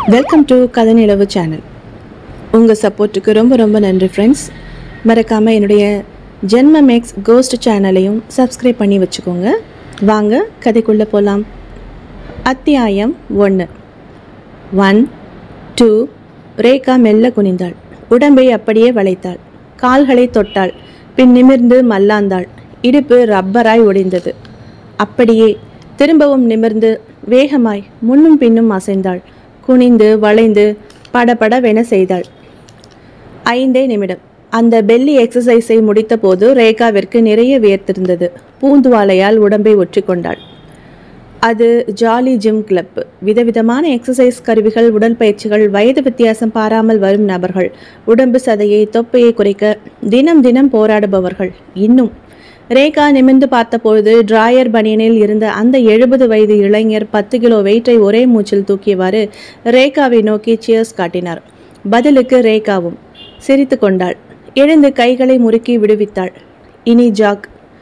welcome to கதநிலவு channel உங்கள் சப்போர்ட்டுக்கு ரொம்ப ரொம்ப நன்றி ஃப்ரெண்ட்ஸ் மறக்காமல் என்னுடைய ஜென்ம மேக்ஸ் கோஸ்ட் சேனலையும் சப்ஸ்கிரைப் பண்ணி வச்சுக்கோங்க வாங்க கதைக்குள்ளே போகலாம் அத்தியாயம் ஒன்று ஒன் டூ ரேகா மெல்ல குனிந்தாள் உடம்பை அப்படியே வளைத்தாள் கால்களை தொட்டாள் பின் நிமிர்ந்து மல்லாந்தாள் இடுப்பு ரப்பராய் ஒடிந்தது அப்படியே திரும்பவும் நிமிர்ந்து வேகமாய் முன்னும் பின்னும் அசைந்தாள் குனிந்து வளைந்து படபடவென செய்தாள் ஐந்தே நிமிடம் அந்த பெல்லி எக்ஸசைஸை முடித்தபோது ரேகாவிற்கு நிறைய வியர்த்திருந்தது பூந்துவாலையால் உடம்பை ஒற்றிக்கொண்டாள் அது ஜாலி ஜிம் கிளப் விதவிதமான எக்ஸசைஸ் கருவிகள் உடற்பயிற்சிகள் வயது வித்தியாசம் பாராமல் வரும் நபர்கள் உடம்பு சதையை தொப்பையை குறைக்க தினம் தினம் போராடுபவர்கள் இன்னும் ரேகா நிமிர்ந்து பார்த்தபொழுது டிராயர் பனியனில் இருந்த அந்த எழுபது வயது இளைஞர் பத்து கிலோ வெயிட்டை ஒரே மூச்சில் தூக்கியவாறு ரேகாவை நோக்கி சியர்ஸ் காட்டினார் பதிலுக்கு ரேகாவும் சிரித்து கொண்டாள் எழுந்து கைகளை முறுக்கி விடுவித்தாள் இனி ஜாக்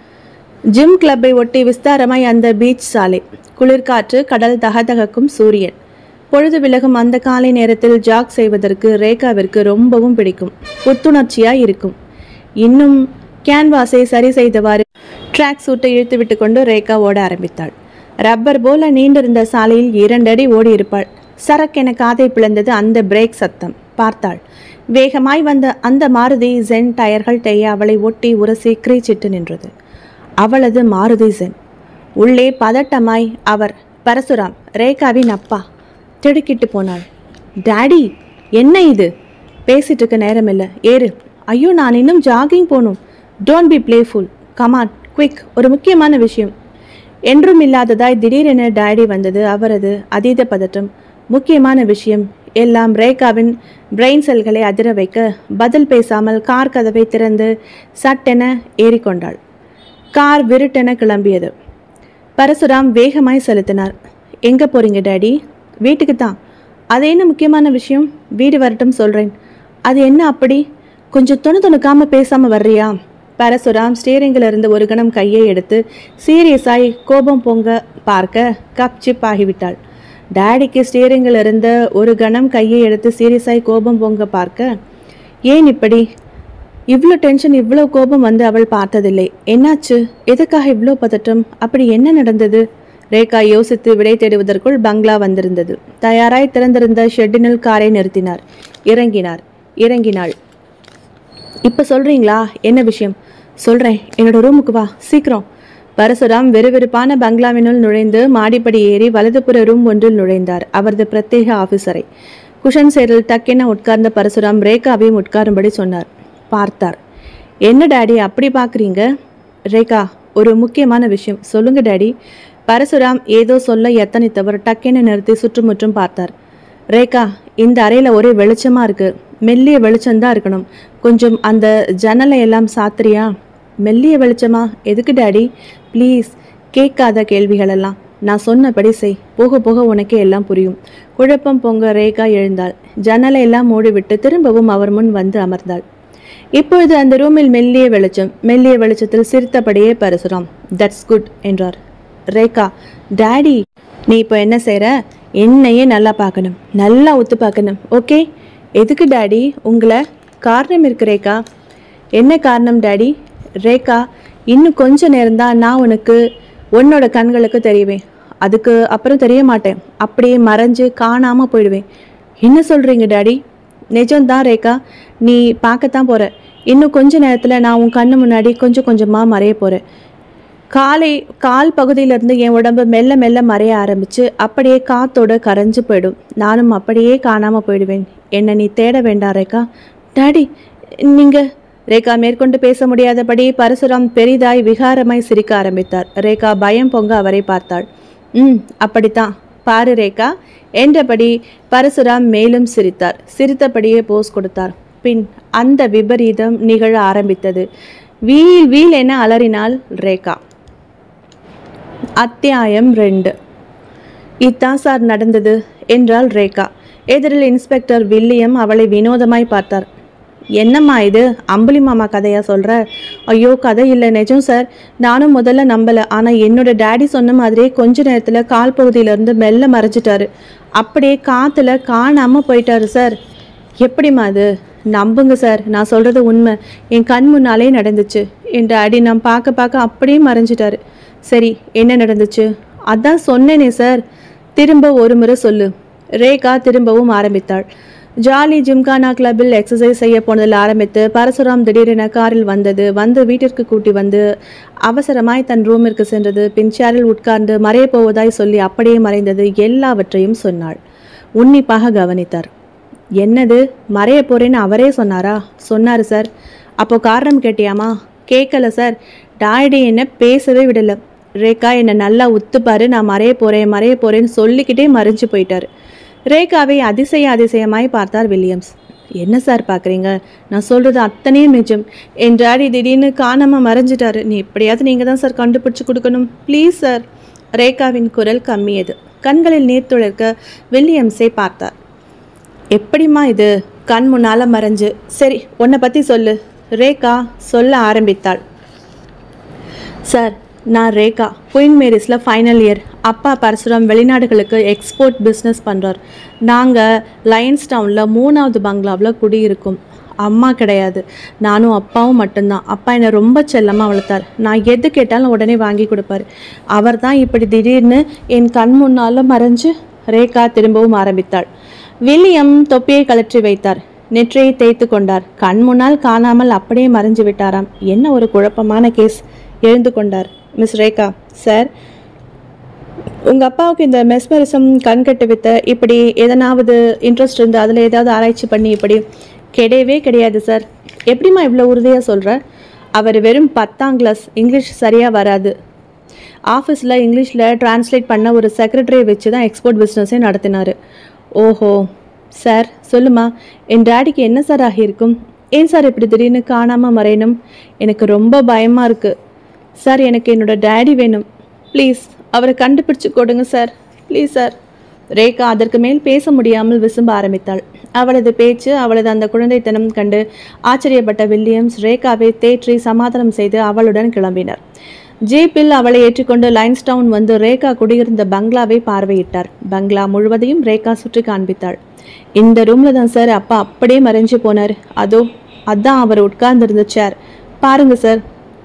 ஜிம் கிளப்பை ஒட்டி விஸ்தாரமாய் அந்த பீச் சாலை குளிர்காற்று கடல் தகதகக்கும் சூரியன் பொழுது விலகும் அந்த காலை நேரத்தில் ஜாக் செய்வதற்கு ரேகாவிற்கு ரொம்பவும் பிடிக்கும் புத்துணர்ச்சியாய் இருக்கும் இன்னும் கேன்வாஸை சரி செய்தவாறு ட்ராக் சூட்டை இழுத்து விட்டு கொண்டு ரேகா ஓட ஆரம்பித்தாள் ரப்பர் போல நீண்டிருந்த சாலையில் இரண்டடி ஓடி இருப்பாள் சரக்கென காதை பிளந்தது அந்த பிரேக் சத்தம் பார்த்தாள் வேகமாய் வந்த அந்த மாருதி ஜென் டயர்கள் தேய அவளை ஒட்டி உரசி கிரீச்சிட்டு நின்றது அவளது மாருதி ஜென் உள்ளே பதட்டமாய் அவர் பரசுராம் ரேகாவின் அப்பா திடுக்கிட்டு போனாள் டாடி என்ன இது பேசிட்டு இருக்க நேரம் இல்லை ஏறு ஐயோ நான் இன்னும் ஜாகிங் போகணும் don't be playful come on quick ஒரு முக்கியமான விஷயம் என்றும் இல்லாததாய் திடீரென டாடி வந்தது அவரது அதீத பதட்டம் முக்கியமான விஷயம் எல்லாம் ரேகாவின் பிரெயின் செல்களை அதிர வைக்க பதில் பேசாமல் கார் கதவை திறந்து சட்டென ஏறிக்கொண்டாள் கார் விருட்டென கிளம்பியது பரசுராம் வேகமாய் செலுத்தினார் எங்கே போறீங்க டாடி வீட்டுக்கு தான் அது என்ன முக்கியமான விஷயம் வீடு வரட்டும் சொல்கிறேன் அது என்ன அப்படி கொஞ்சம் துணு துணுக்காம பேசாமல் வர்றியா பரசுராம் ஸ்டீரிங்கில் இருந்து ஒரு கணம் கையை எடுத்து சீரியஸாய் கோபம் பொங்க பார்க்க கப் சிப் ஆகிவிட்டாள் டாடிக்கு ஸ்டீரிங்கில் இருந்த ஒரு கணம் கையை எடுத்து சீரியஸாய் கோபம் பொங்க பார்க்க ஏன் இப்படி இவ்வளோ டென்ஷன் இவ்வளோ கோபம் வந்து அவள் பார்த்ததில்லை என்னாச்சு எதுக்காக இவ்வளோ பதட்டம் அப்படி என்ன நடந்தது ரேகா யோசித்து விடை தேடுவதற்குள் பங்களா வந்திருந்தது தயாராய் திறந்திருந்த ஷெட்டினில் காரை நிறுத்தினார் இறங்கினார் இறங்கினாள் இப்போ சொல்றீங்களா என்ன விஷயம் சொல்றேன் என்னோட ரூமுக்கு வா சீக்கிரம் பரசுராம் வெறுவெறுப்பான பங்களாவினுள் நுழைந்து மாடிப்படி ஏறி வலதுபுற ரூம் ஒன்றில் நுழைந்தார் அவரது பிரத்யேக ஆபீசரை குஷன் சேரில் டக்கென உட்கார்ந்த பரசுராம் ரேகாவையும் உட்காரும்படி சொன்னார் பார்த்தார் என்ன டாடி அப்படி பார்க்குறீங்க ரேகா ஒரு முக்கியமான விஷயம் சொல்லுங்க டாடி பரசுராம் ஏதோ சொல்ல எத்தனைத்தவர் டக்கென நிறுத்தி சுற்றுமுற்றும் பார்த்தார் ரேகா இந்த அறையில் ஒரே வெளிச்சமா இருக்கு மெல்லிய வெளிச்சம்தான் இருக்கணும் கொஞ்சம் அந்த ஜன்னலை எல்லாம் சாத்திரியா மெல்லிய வெளிச்சமா எதுக்கு டாடி ப்ளீஸ் கேட்காத கேள்விகளெல்லாம் நான் சொன்னபடி செய் போக போக உனக்கே எல்லாம் புரியும் குழப்பம் பொங்க ரேகா எழுந்தாள் ஜன்னலை எல்லாம் மூடிவிட்டு திரும்பவும் அவர் முன் வந்து அமர்ந்தாள் இப்பொழுது அந்த ரூமில் மெல்லிய வெளிச்சம் மெல்லிய வெளிச்சத்தில் சிரித்தபடியே பரசுராம் தட்ஸ் குட் என்றார் ரேகா டாடி நீ இப்போ என்ன செய்கிற என்னையே நல்லா பார்க்கணும் நல்லா ஒத்து பார்க்கணும் ஓகே எதுக்கு டாடி உங்களை காரணம் இருக்கு ரேகா என்ன காரணம் டாடி ரேகா இன்னும் கொஞ்ச நேரம்தான் நான் உனக்கு உன்னோட கண்களுக்கு தெரிவேன் அதுக்கு அப்புறம் தெரிய மாட்டேன் அப்படியே மறைஞ்சு காணாமல் போயிடுவேன் என்ன சொல்கிறீங்க டாடி நிஜம்தான் ரேகா நீ பார்க்கத்தான் போகிற இன்னும் கொஞ்ச நேரத்தில் நான் உன் கண்ணு முன்னாடி கொஞ்சம் கொஞ்சமாக மறைய போகிறேன் காலை கால் பகுதியிலிருந்து என் உடம்பு மெல்ல மெல்ல மறைய ஆரம்பிச்சு அப்படியே காத்தோட கரைஞ்சு போயிடும் நானும் அப்படியே காணாம போயிடுவேன் என்னை நீ தேட வேண்டாம் ரேகா டாடி நீங்க ரேகா மேற்கொண்டு பேச முடியாதபடி பரசுராம் பெரிதாய் விகாரமாய் சிரிக்க ஆரம்பித்தார் ரேகா பயம் பொங்க அவரை பார்த்தாள் ம் அப்படித்தான் பாரு ரேகா என்றபடி பரசுராம் மேலும் சிரித்தார் சிரித்தபடியே போஸ் கொடுத்தார் பின் அந்த விபரீதம் நிகழ ஆரம்பித்தது வீல் வீல் என அலறினாள் ரேகா அத்தியாயம் ரெண்டு இத்தான் சார் நடந்தது என்றாள் ரேகா எதிரில் இன்ஸ்பெக்டர் வில்லியம் அவளை வினோதமாய் பார்த்தார் என்னம்மா இது அம்புலி மாமா கதையா சொல்ற ஐயோ கதை இல்லை நிஜம் சார் நானும் முதல்ல நம்பல ஆனா என்னோட டேடி சொன்ன மாதிரியே கொஞ்ச நேரத்துல கால் பகுதியில இருந்து மெல்ல மறைஞ்சிட்டாரு அப்படியே காத்துல காணாம போயிட்டாரு சார் எப்படிம்மா அது நம்புங்க சார் நான் சொல்றது உண்மை என் கண் முன்னாலே நடந்துச்சு என் டாடி நான் பார்க்க பார்க்க அப்படியே மறைஞ்சிட்டாரு சரி என்ன நடந்துச்சு அதான் சொன்னேனே சார் திரும்ப ஒரு முறை சொல்லு ரேகா திரும்பவும் ஆரம்பித்தாள் ஜாலி ஜிம்கானா கிளப்பில் எக்ஸசைஸ் செய்ய போனதில் ஆரம்பித்து பரசுராம் திடீரென காரில் வந்தது வந்து வீட்டிற்கு கூட்டி வந்து அவசரமாய் தன் ரூமிற்கு சென்றது பின் சேரில் உட்கார்ந்து மறைய போவதாய் சொல்லி அப்படியே மறைந்தது எல்லாவற்றையும் சொன்னாள் உன்னிப்பாக கவனித்தார் என்னது மறைய போறேன்னு அவரே சொன்னாரா சொன்னாரு சார் அப்போ காரணம் கேட்டியாமா கேட்கல சார் டாடி என்ன பேசவே விடல ரேகா என்னை நல்லா உத்துப்பாரு நான் மறைய போறேன் மறைய போறேன்னு சொல்லிக்கிட்டே மறைஞ்சு போயிட்டாரு ரேகாவை அதிசய அதிசயமாய் பார்த்தார் வில்லியம்ஸ் என்ன சார் பார்க்குறீங்க நான் சொல்கிறது அத்தனையும் நிஜம் என் டாடி திடீர்னு காணாமல் மறைஞ்சிட்டாரு நீ எப்படியாவது நீங்கள் தான் சார் கண்டுபிடிச்சு கொடுக்கணும் ப்ளீஸ் சார் ரேகாவின் குரல் கம்மியது கண்களில் நீர் துளிர்க்க வில்லியம்ஸை பார்த்தார் எப்படிம்மா இது கண் முன்னால் மறைஞ்சு சரி உன்னை பற்றி சொல்லு ரேகா சொல்ல ஆரம்பித்தாள் சார் நான் ரேகா குயின் மேரிஸில் ஃபைனல் இயர் அப்பா பரசுராம் வெளிநாடுகளுக்கு எக்ஸ்போர்ட் பிஸ்னஸ் பண்ணுறார் நாங்கள் லயன்ஸ் டவுனில் மூணாவது பங்களாவில் குடியிருக்கோம் அம்மா கிடையாது நானும் அப்பாவும் மட்டும்தான் அப்பா என்னை ரொம்ப செல்லமாக வளர்த்தார் நான் எது கேட்டாலும் உடனே வாங்கி கொடுப்பாரு அவர் தான் இப்படி திடீர்னு என் கண் முன்னால் மறைஞ்சு ரேகா திரும்பவும் ஆரம்பித்தாள் வில்லியம் தொப்பியை கழற்றி வைத்தார் நெற்றியை தேய்த்து கொண்டார் கண் முன்னால் காணாமல் அப்படியே மறைஞ்சு விட்டாராம் என்ன ஒரு குழப்பமான கேஸ் எழுந்து கொண்டார் மிஸ் ரேகா சார் உங்கள் அப்பாவுக்கு இந்த மெஸ்மரிசம் கண்கட்டு வித்த இப்படி எதனாவது இன்ட்ரெஸ்ட் இருந்து அதில் ஏதாவது ஆராய்ச்சி பண்ணி இப்படி கிடையவே கிடையாது சார் எப்படிம்மா இவ்வளோ உறுதியாக சொல்கிற அவர் வெறும் பத்தாம் கிளாஸ் இங்கிலீஷ் சரியாக வராது ஆஃபீஸில் இங்கிலீஷில் டிரான்ஸ்லேட் பண்ண ஒரு செக்ரட்டரியை வச்சு தான் எக்ஸ்போர்ட் பிஸ்னஸே நடத்தினார் ஓஹோ சார் சொல்லுமா என் டேடிக்கு என்ன சார் ஆகியிருக்கும் ஏன் சார் இப்படி திடீர்னு காணாமல் மறையணும் எனக்கு ரொம்ப பயமாக இருக்குது சார் எனக்கு என்னோட டேடி வேணும் ப்ளீஸ் அவரை கண்டுபிடிச்சு கொடுங்க சார் ப்ளீஸ் சார் ரேகா அதற்கு மேல் பேச முடியாமல் விசும்ப ஆரம்பித்தாள் அவளது பேச்சு அவளது அந்த குழந்தைத்தனம் கண்டு ஆச்சரியப்பட்ட வில்லியம்ஸ் ரேகாவை தேற்றி சமாதானம் செய்து அவளுடன் கிளம்பினார் ஜீப்பில் அவளை ஏற்றிக்கொண்டு லைன்ஸ்டவுன் வந்து ரேகா குடியிருந்த பங்களாவை பார்வையிட்டார் பங்களா முழுவதையும் ரேகா சுற்றி காண்பித்தாள் இந்த ரூம்ல தான் சார் அப்பா அப்படியே மறைஞ்சு போனார் அதோ அதான் அவர் உட்கார்ந்திருந்த சேர் பாருங்க சார்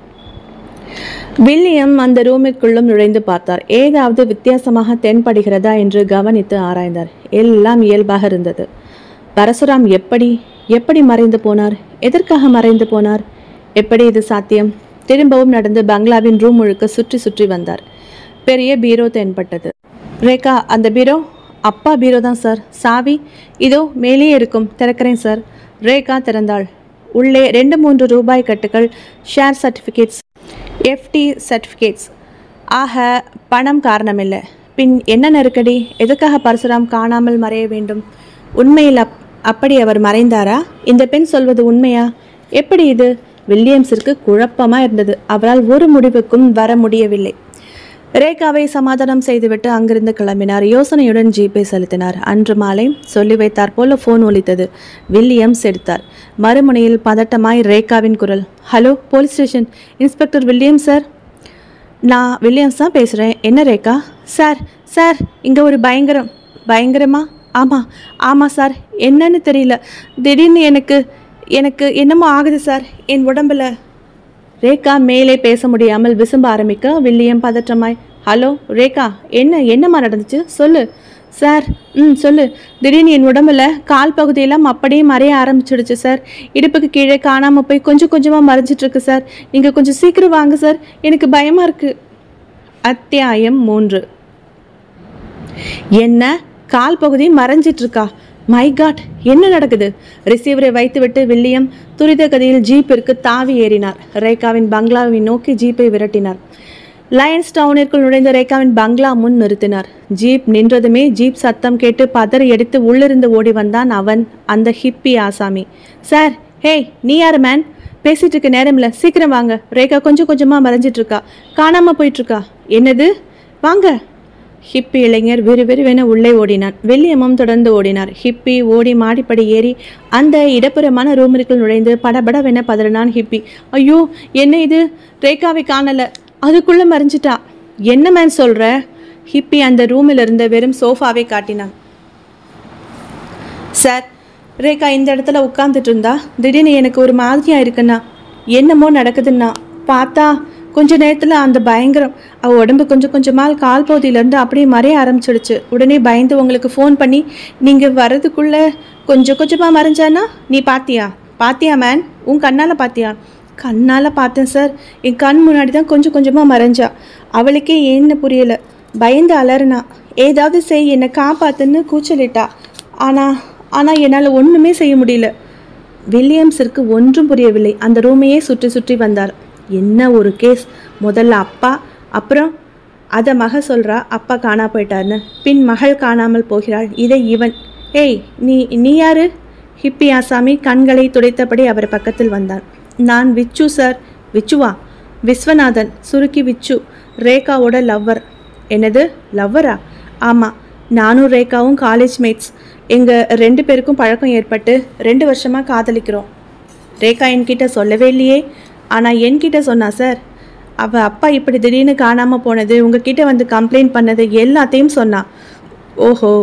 வில்லியம் அந்த ரூமிற்குள்ளும் நுழைந்து பார்த்தார் ஏதாவது வித்தியாசமாக தென்படுகிறதா என்று கவனித்து ஆராய்ந்தார் எல்லாம் இயல்பாக இருந்தது பரசுராம் எப்படி எப்படி மறைந்து போனார் எதற்காக மறைந்து போனார் எப்படி இது சாத்தியம் திரும்பவும் நடந்து பங்களாவின் ரூம் முழுக்க சுற்றி சுற்றி வந்தார் பெரிய பீரோ தென்பட்டது ரேகா அந்த பீரோ அப்பா பீரோ தான் சார் சாவி இதோ மேலேயே இருக்கும் திறக்கிறேன் சார் ரேகா திறந்தாள் உள்ளே ரெண்டு மூன்று ரூபாய் கட்டுகள் ஷேர் சர்டிஃபிகேட்ஸ் எஃப்டி சர்டிஃபிகேட்ஸ் ஆக பணம் காரணமில்லை பின் என்ன நெருக்கடி எதுக்காக பரசுராம் காணாமல் மறைய வேண்டும் உண்மையில் அப் அப்படி அவர் மறைந்தாரா இந்த பெண் சொல்வது உண்மையா எப்படி இது வில்லியம்ஸிற்கு குழப்பமா இருந்தது அவரால் ஒரு முடிவுக்கும் வர முடியவில்லை ரேகாவை சமாதானம் செய்துவிட்டு அங்கிருந்து கிளம்பினார் யோசனையுடன் ஜிபே செலுத்தினார் அன்று மாலை சொல்லி வைத்தார் போல ஃபோன் ஒலித்தது வில்லியம்ஸ் எடுத்தார் மறுமுனையில் பதட்டமாய் ரேகாவின் குரல் hello police station inspector William sir நான் வில்லியம்ஸ் தான் பேசுகிறேன் என்ன ரேகா சார் சார் இங்கே ஒரு பயங்கரம் பயங்கரமா ஆமாம் ஆமாம் சார் என்னன்னு தெரியல திடீர்னு எனக்கு எனக்கு என்னமோ ஆகுது சார் என் உடம்புல ரேகா மேலே பேச முடியாமல் விசும்ப ஆரம்பிக்க வில்லியம் பதற்றமாய் ஹலோ ரேகா என்ன என்னம்மா நடந்துச்சு சொல்லு சார் ம் சொல்லு திடீர்னு என் உடம்புல கால் பகுதியெல்லாம் அப்படியே மறைய ஆரம்பிச்சிடுச்சு சார் இடுப்புக்கு கீழே காணாமல் போய் கொஞ்சம் கொஞ்சமாக மறைஞ்சிட்டு இருக்கு சார் நீங்கள் கொஞ்சம் சீக்கிரம் வாங்க சார் எனக்கு பயமாக இருக்கு அத்தியாயம் மூன்று என்ன கால் பகுதி மறைஞ்சிட்டு இருக்கா மை காட் என்ன நடக்குது ரிசீவரை வைத்துவிட்டு வில்லியம் துரித கதியில் ஜீப்பிற்கு தாவி ஏறினார் ரேகாவின் பங்களாவை நோக்கி ஜீப்பை விரட்டினார் லயன்ஸ் டவுனிற்குள் நுழைந்த ரேகாவின் பங்களா முன் நிறுத்தினார் ஜீப் நின்றதுமே ஜீப் சத்தம் கேட்டு பதறி அடித்து உள்ளிருந்து ஓடி வந்தான் அவன் அந்த ஹிப்பி ஆசாமி சார் ஹேய் நீ யாரு மேன் பேசிட்டு இருக்க நேரம் இல்லை சீக்கிரம் வாங்க ரேகா கொஞ்சம் கொஞ்சமாக மறைஞ்சிட்டு இருக்கா காணாம போயிட்டு இருக்கா என்னது வாங்க ஹிப்பி இளைஞர் விறுவிறுவென உள்ளே ஓடினான் வில்லியமும் தொடர்ந்து ஓடினார் ஹிப்பி ஓடி மாடிப்படி ஏறி அந்த இடப்புறமான ரூமிற்குள் நுழைந்து படபடவென பதறினான் ஹிப்பி ஐயோ என்ன இது ரேகாவை காணல அதுக்குள்ள மறைஞ்சிட்டா என்ன மேன் சொல்ற ஹிப்பி அந்த ரூமில் இருந்த வெறும் சோஃபாவை காட்டினான் சார் ரேகா இந்த இடத்துல உட்காந்துட்டு இருந்தா திடீர்னு எனக்கு ஒரு மாதிரியா இருக்குண்ணா என்னமோ நடக்குதுன்னா பார்த்தா கொஞ்ச நேரத்தில் அந்த பயங்கரம் அவ உடம்பு கொஞ்சம் கொஞ்சமாக கால் பகுதியிலேருந்து அப்படியே மறைய ஆரம்பிச்சிடுச்சு உடனே பயந்து உங்களுக்கு ஃபோன் பண்ணி நீங்கள் வர்றதுக்குள்ள கொஞ்சம் கொஞ்சமாக மறைஞ்சானா நீ பாத்தியா பாத்தியா மேன் உன் கண்ணால் பாத்தியா கண்ணால் பார்த்தேன் சார் என் கண் முன்னாடி தான் கொஞ்சம் கொஞ்சமாக மறைஞ்சா அவளுக்கே ஏன்னு புரியல பயந்து அலறினா ஏதாவது செய் என்னை காப்பாத்துன்னு கூச்சலிட்டா ஆனால் ஆனால் என்னால் ஒன்றுமே செய்ய முடியல வில்லியம்ஸிற்கு ஒன்றும் புரியவில்லை அந்த ரூமையே சுற்றி சுற்றி வந்தார் என்ன ஒரு கேஸ் முதல்ல அப்பா அப்புறம் அதை மக சொல்கிறா அப்பா காணா போயிட்டார்னு பின் மகள் காணாமல் போகிறாள் இதை இவன் ஏய் நீ நீ யாரு ஹிப்பி ஆசாமி கண்களை துடைத்தபடி அவர் பக்கத்தில் வந்தான் நான் விச்சு சார் விச்சுவா விஸ்வநாதன் சுருக்கி விச்சு ரேகாவோட லவ்வர் என்னது லவ்வரா ஆமாம் நானும் ரேகாவும் காலேஜ் மேட்ஸ் எங்கள் ரெண்டு பேருக்கும் பழக்கம் ஏற்பட்டு ரெண்டு வருஷமாக காதலிக்கிறோம் ரேகா என்கிட்ட சொல்லவே இல்லையே ஆனால் என்கிட்ட சொன்னா சார் அவள் அப்பா இப்படி திடீர்னு காணாமல் போனது உங்ககிட்ட வந்து கம்ப்ளைண்ட் பண்ணது எல்லாத்தையும் சொன்னா ஓஹோ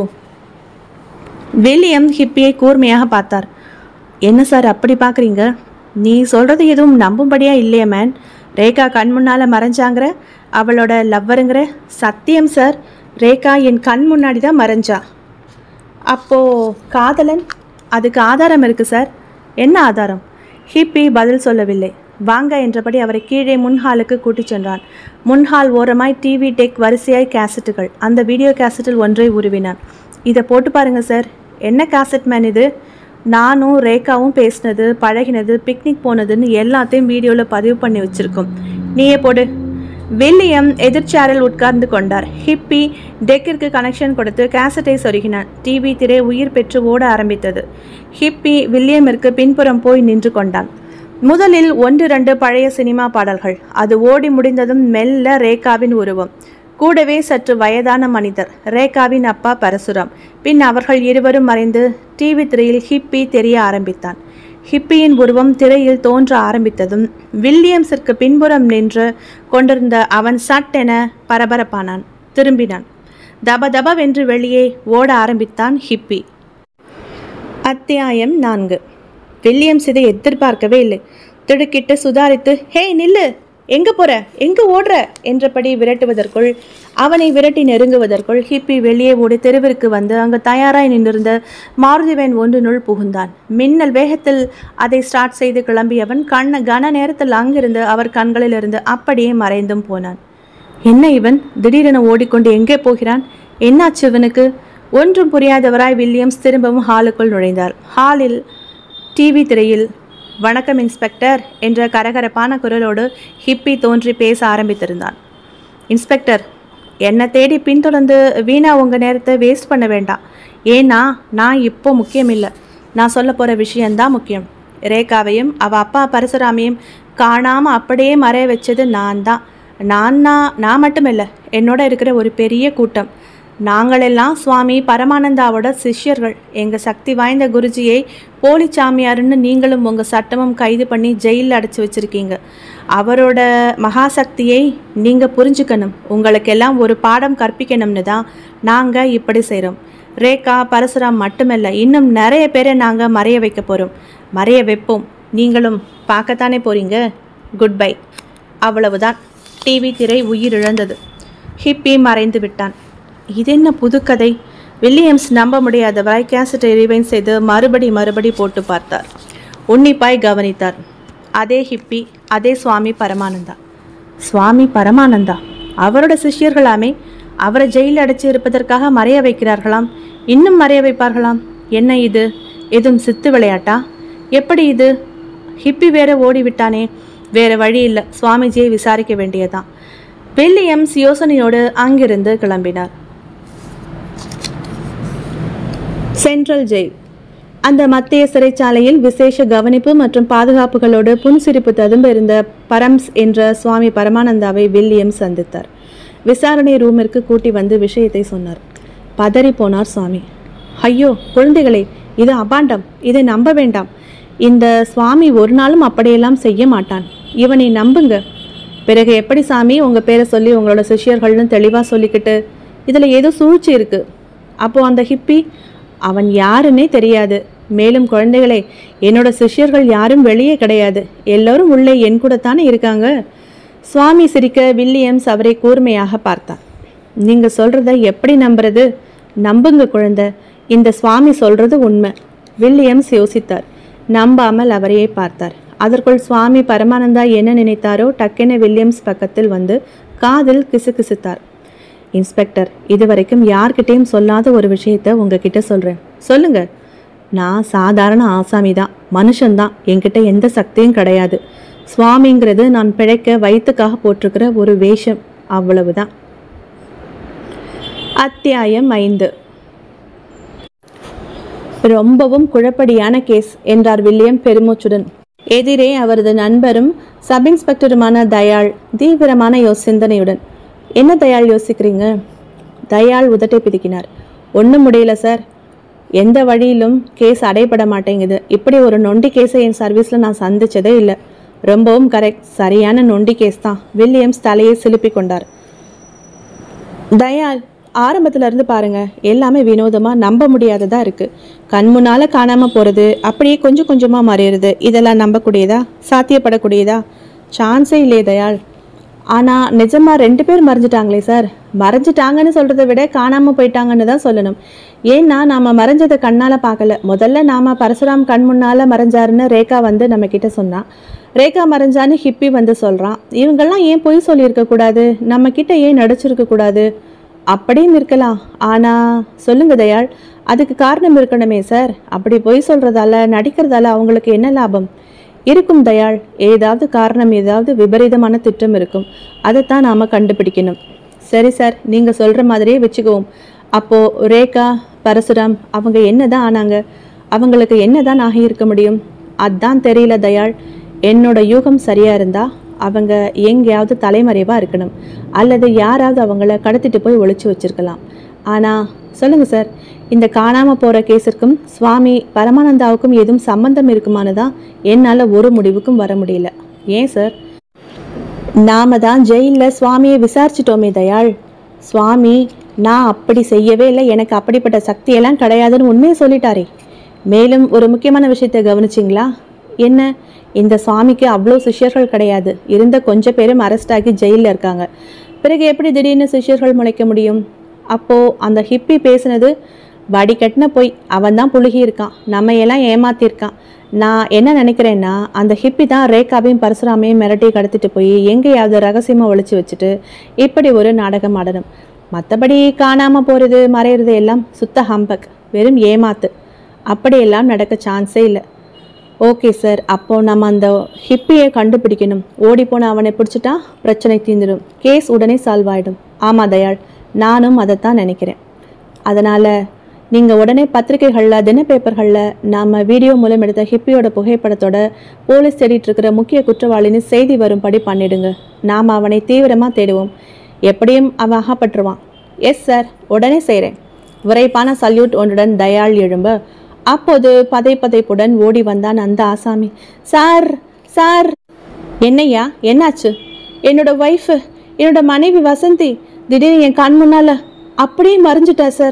வில்லியம் ஹிப்பியை கூர்மையாக பார்த்தார் என்ன சார் அப்படி பார்க்குறீங்க நீ சொல்கிறது எதுவும் நம்பும்படியா இல்லையே மேன் ரேகா கண் முன்னால் மறைஞ்சாங்கிற அவளோட லவ்வருங்கிற சத்தியம் சார் ரேகா என் கண் முன்னாடி தான் மறைஞ்சா அப்போது காதலன் அதுக்கு ஆதாரம் இருக்குது சார் என்ன ஆதாரம் ஹிப்பி பதில் சொல்லவில்லை வாங்க என்றபடி அவரை கீழே முன்ஹாலுக்கு கூட்டிச் சென்றான் முன்ஹால் ஓரமாய் டிவி டெக் வரிசையாய் கேசட்டுகள் அந்த வீடியோ கேசட்டில் ஒன்றை உருவினான் இதை போட்டு பாருங்க சார் என்ன கேசட் மேன் இது நானும் ரேகாவும் பேசினது பழகினது பிக்னிக் போனதுன்னு எல்லாத்தையும் வீடியோவில் பதிவு பண்ணி வச்சிருக்கோம் நீயே போடு வில்லியம் எதிர்ச்சாரில் உட்கார்ந்து கொண்டார் ஹிப்பி டெக்கிற்கு கனெக்ஷன் கொடுத்து கேசட்டை சொருகினான் டிவி திரை உயிர் பெற்று ஓட ஆரம்பித்தது ஹிப்பி வில்லியமிற்கு பின்புறம் போய் நின்று கொண்டான் முதலில் ஒன்று ரெண்டு பழைய சினிமா பாடல்கள் அது ஓடி முடிந்ததும் மெல்ல ரேகாவின் உருவம் கூடவே சற்று வயதான மனிதர் ரேகாவின் அப்பா பரசுராம் பின் அவர்கள் இருவரும் மறைந்து டிவி திரையில் ஹிப்பி தெரிய ஆரம்பித்தான் ஹிப்பியின் உருவம் திரையில் தோன்ற ஆரம்பித்ததும் வில்லியம்ஸிற்கு பின்புறம் நின்று கொண்டிருந்த அவன் சட்டென பரபரப்பானான் திரும்பினான் தப தபவென்று வெளியே ஓட ஆரம்பித்தான் ஹிப்பி அத்தியாயம் நான்கு வில்லியம்ஸ் இதை எதிர்பார்க்கவே இல்லை திடுக்கிட்டு சுதாரித்து ஹே நில்லு எங்க போற எங்க ஓடுற என்றபடி விரட்டுவதற்குள் அவனை விரட்டி நெருங்குவதற்குள் ஹிப்பி வெளியே ஓடி தெருவிற்கு வந்து அங்கு தயாராய் நின்றிருந்த மாருதி வேன் ஒன்றினுள் புகுந்தான் மின்னல் வேகத்தில் அதை ஸ்டார்ட் செய்து கிளம்பியவன் கண்ண கன நேரத்தில் அங்கிருந்து அவர் கண்களிலிருந்து அப்படியே மறைந்தும் போனான் என்ன இவன் திடீரென ஓடிக்கொண்டு எங்கே போகிறான் என்னாச்சு இவனுக்கு ஒன்றும் புரியாதவராய் வில்லியம்ஸ் திரும்பவும் ஹாலுக்குள் நுழைந்தார் ஹாலில் டிவி திரையில் வணக்கம் இன்ஸ்பெக்டர் என்ற கரகரப்பான குரலோடு ஹிப்பி தோன்றி பேச ஆரம்பித்திருந்தான் இன்ஸ்பெக்டர் என்னை தேடி பின்தொடர்ந்து வீணா உங்கள் நேரத்தை வேஸ்ட் பண்ண வேண்டாம் ஏன்னா நான் இப்போ முக்கியம் இல்லை நான் சொல்ல போகிற விஷயந்தான் முக்கியம் ரேகாவையும் அவள் அப்பா பரசுராமையும் காணாமல் அப்படியே மறைய வச்சது நான் தான் நான் நான் நான் மட்டும் இல்லை என்னோட இருக்கிற ஒரு பெரிய கூட்டம் நாங்களெல்லாம் சுவாமி பரமானந்தாவோட சிஷ்யர்கள் எங்கள் சக்தி வாய்ந்த குருஜியை போலி சாமியாருன்னு நீங்களும் உங்கள் சட்டமும் கைது பண்ணி ஜெயிலில் அடைச்சி வச்சுருக்கீங்க அவரோட மகாசக்தியை நீங்கள் புரிஞ்சுக்கணும் உங்களுக்கெல்லாம் ஒரு பாடம் கற்பிக்கணும்னு தான் நாங்கள் இப்படி செய்கிறோம் ரேகா பரசுராம் மட்டுமல்ல இன்னும் நிறைய பேரை நாங்கள் மறைய வைக்க போகிறோம் மறைய வைப்போம் நீங்களும் பார்க்கத்தானே போகிறீங்க குட் பை அவ்வளவுதான் டிவி திரை உயிரிழந்தது ஹிப்பி மறைந்து விட்டான் இது என்ன புதுக்கதை வில்லியம்ஸ் நம்ப முடியாதவராய் கேசட்டை ரிவைன் செய்து மறுபடி மறுபடி போட்டு பார்த்தார் உன்னிப்பாய் கவனித்தார் அதே ஹிப்பி அதே சுவாமி பரமானந்தா சுவாமி பரமானந்தா அவரோட சிஷ்யர்களாமே அவரை ஜெயிலில் அடைச்சி இருப்பதற்காக மறைய வைக்கிறார்களாம் இன்னும் மறைய வைப்பார்களாம் என்ன இது எதுவும் சித்து விளையாட்டா எப்படி இது ஹிப்பி வேற ஓடிவிட்டானே வேற வழி இல்லை சுவாமிஜியை விசாரிக்க வேண்டியதுதான் வில்லியம்ஸ் யோசனையோடு அங்கிருந்து கிளம்பினார் சென்ட்ரல் ஜெயில் அந்த மத்திய சிறைச்சாலையில் விசேஷ கவனிப்பு மற்றும் பாதுகாப்புகளோடு புன்சிரிப்பு ததும்ப இருந்த பரம்ஸ் என்ற சுவாமி பரமானந்தாவை வில்லியம் சந்தித்தார் விசாரணை ரூமிற்கு கூட்டி வந்து விஷயத்தை சொன்னார் பதறி போனார் சுவாமி ஐயோ குழந்தைகளே இது அபாண்டம் இதை நம்ப வேண்டாம் இந்த சுவாமி ஒரு நாளும் அப்படியெல்லாம் செய்ய மாட்டான் இவனை நம்புங்க பிறகு எப்படி சாமி உங்கள் பேரை சொல்லி உங்களோட சிஷ்யர்கள்னு தெளிவாக சொல்லிக்கிட்டு இதில் ஏதோ சூழ்ச்சி இருக்குது அப்போ அந்த ஹிப்பி அவன் யாருன்னே தெரியாது மேலும் குழந்தைகளே என்னோட சிஷ்யர்கள் யாரும் வெளியே கிடையாது எல்லோரும் உள்ளே என் கூட தானே இருக்காங்க சுவாமி சிரிக்க வில்லியம்ஸ் அவரை கூர்மையாக பார்த்தார் நீங்கள் சொல்கிறத எப்படி நம்புறது நம்புங்க குழந்தை இந்த சுவாமி சொல்கிறது உண்மை வில்லியம்ஸ் யோசித்தார் நம்பாமல் அவரையே பார்த்தார் அதற்குள் சுவாமி பரமானந்தா என்ன நினைத்தாரோ டக்கென வில்லியம்ஸ் பக்கத்தில் வந்து காதில் கிசுகிசுத்தார் இன்ஸ்பெக்டர் இதுவரைக்கும் யார்கிட்டயும் சொல்லாத ஒரு விஷயத்த உங்ககிட்ட சொல்கிறேன் சொல்லுங்க நான் சாதாரண ஆசாமி தான் மனுஷன்தான் என்கிட்ட எந்த சக்தியும் கிடையாது சுவாமிங்கிறது நான் பிழைக்க வயிற்றுக்காக போட்டிருக்கிற ஒரு வேஷம் அவ்வளவுதான் அத்தியாயம் ஐந்து ரொம்பவும் குழப்படியான கேஸ் என்றார் வில்லியம் பெருமூச்சுடன் எதிரே அவரது நண்பரும் சப் இன்ஸ்பெக்டருமான தயாள் தீவிரமான யோ சிந்தனையுடன் என்ன தயாள் யோசிக்கிறீங்க தயாள் உதட்டை பிதுக்கினார் ஒன்றும் முடியல சார் எந்த வழியிலும் கேஸ் அடைபட மாட்டேங்குது இப்படி ஒரு நொண்டி கேஸை என் சர்வீஸில் நான் சந்திச்சதே இல்லை ரொம்பவும் கரெக்ட் சரியான நொண்டி கேஸ் தான் வில்லியம்ஸ் தலையை சிலுப்பி கொண்டார் தயால் ஆரம்பத்துல இருந்து பாருங்க எல்லாமே வினோதமா நம்ப முடியாததா இருக்கு கண் முன்னால காணாம போறது அப்படியே கொஞ்சம் கொஞ்சமா மறையிறது இதெல்லாம் நம்பக்கூடியதா சாத்தியப்படக்கூடியதா சான்ஸே இல்லையே தயாள் ஆனா நிஜமா ரெண்டு பேர் மறைஞ்சிட்டாங்களே சார் மறைஞ்சிட்டாங்கன்னு சொல்றதை விட காணாம போயிட்டாங்கன்னு தான் சொல்லணும் ஏன்னா நாம மறைஞ்சதை கண்ணால பார்க்கல முதல்ல நாம பரசுராம் கண் முன்னால மறைஞ்சாருன்னு ரேகா வந்து நம்ம கிட்ட சொன்னா ரேகா மறைஞ்சான்னு ஹிப்பி வந்து சொல்றான் இவங்கெல்லாம் ஏன் பொய் சொல்லியிருக்க கூடாது நம்ம கிட்ட ஏன் நடிச்சிருக்க கூடாது அப்படியும் இருக்கலாம் ஆனா சொல்லுங்க தயாள் அதுக்கு காரணம் இருக்கணுமே சார் அப்படி பொய் சொல்றதால நடிக்கிறதால அவங்களுக்கு என்ன லாபம் இருக்கும் தயாள் ஏதாவது காரணம் ஏதாவது விபரீதமான திட்டம் இருக்கும் அதைத்தான் நாம கண்டுபிடிக்கணும் சரி சார் நீங்க சொல்ற மாதிரியே வச்சுக்குவோம் அப்போ ரேகா பரசுராம் அவங்க என்னதான் ஆனாங்க அவங்களுக்கு என்னதான் ஆகியிருக்க முடியும் அதான் தெரியல தயாள் என்னோட யூகம் சரியா இருந்தா அவங்க எங்கேயாவது தலைமறைவா இருக்கணும் அல்லது யாராவது அவங்கள கடத்திட்டு போய் ஒளிச்சு வச்சிருக்கலாம் ஆனா சொல்லுங்க சார் இந்த காணாம போற கேஸிற்கும் சுவாமி பரமானந்தாவுக்கும் எதுவும் சம்பந்தம் இருக்குமானதா என்னால ஒரு முடிவுக்கும் வர முடியல ஏன் சார் நாம தான் ஜெயிலில் சுவாமியை விசாரிச்சிட்டோமே தயாள் சுவாமி நான் அப்படி செய்யவே இல்லை எனக்கு அப்படிப்பட்ட சக்தியெல்லாம் கிடையாதுன்னு உண்மையை சொல்லிட்டாரே மேலும் ஒரு முக்கியமான விஷயத்தை கவனிச்சிங்களா என்ன இந்த சுவாமிக்கு அவ்வளோ சிஷ்யர்கள் கிடையாது இருந்த கொஞ்சம் பேரும் அரெஸ்ட் ஆகி ஜெயிலில் இருக்காங்க பிறகு எப்படி திடீர்னு சிஷ்யர்கள் முளைக்க முடியும் அப்போது அந்த ஹிப்பி பேசுனது வடிகட்டின போய் அவன் தான் புழுகி இருக்கான் நம்ம எல்லாம் ஏமாத்திருக்கான் நான் என்ன நினைக்கிறேன்னா அந்த ஹிப்பி தான் ரேகாவையும் பரசுராமையும் மிரட்டி கடத்திட்டு போய் எங்கேயாவது ரகசியமாக ஒளிச்சு வச்சுட்டு இப்படி ஒரு நாடகம் ஆடணும் மற்றபடி காணாமல் போகிறது மறையிறது எல்லாம் சுத்த ஹம்பக் வெறும் ஏமாத்து அப்படியெல்லாம் நடக்க சான்ஸே இல்லை ஓகே சார் அப்போ நம்ம அந்த ஹிப்பியை கண்டுபிடிக்கணும் ஓடிப்போன அவனை பிடிச்சிட்டா பிரச்சனை தீர்ந்துடும் கேஸ் உடனே சால்வ் ஆகிடும் ஆமாம் தயாள் நானும் அதைத்தான் நினைக்கிறேன் அதனால் நீங்கள் உடனே பத்திரிகைகளில் தின பேப்பர்களில் நாம் வீடியோ மூலம் எடுத்த ஹிப்பியோட புகைப்படத்தோட போலீஸ் தேடிட்டு இருக்கிற முக்கிய குற்றவாளின்னு செய்தி வரும்படி பண்ணிடுங்க நாம் அவனை தீவிரமாக தேடுவோம் எப்படியும் அவன் அகப்பட்டுருவான் எஸ் சார் உடனே செய்கிறேன் விரைப்பான சல்யூட் ஒன்றுடன் தயாள் எழும்ப அப்போது பதை பதைப்புடன் ஓடி வந்தான் அந்த ஆசாமி சார் சார் என்னய்யா என்னாச்சு என்னோட ஒய்ஃபு என்னோட மனைவி வசந்தி திடீர்னு என் கண் முன்னால அப்படியே மறைஞ்சிட்டா சார்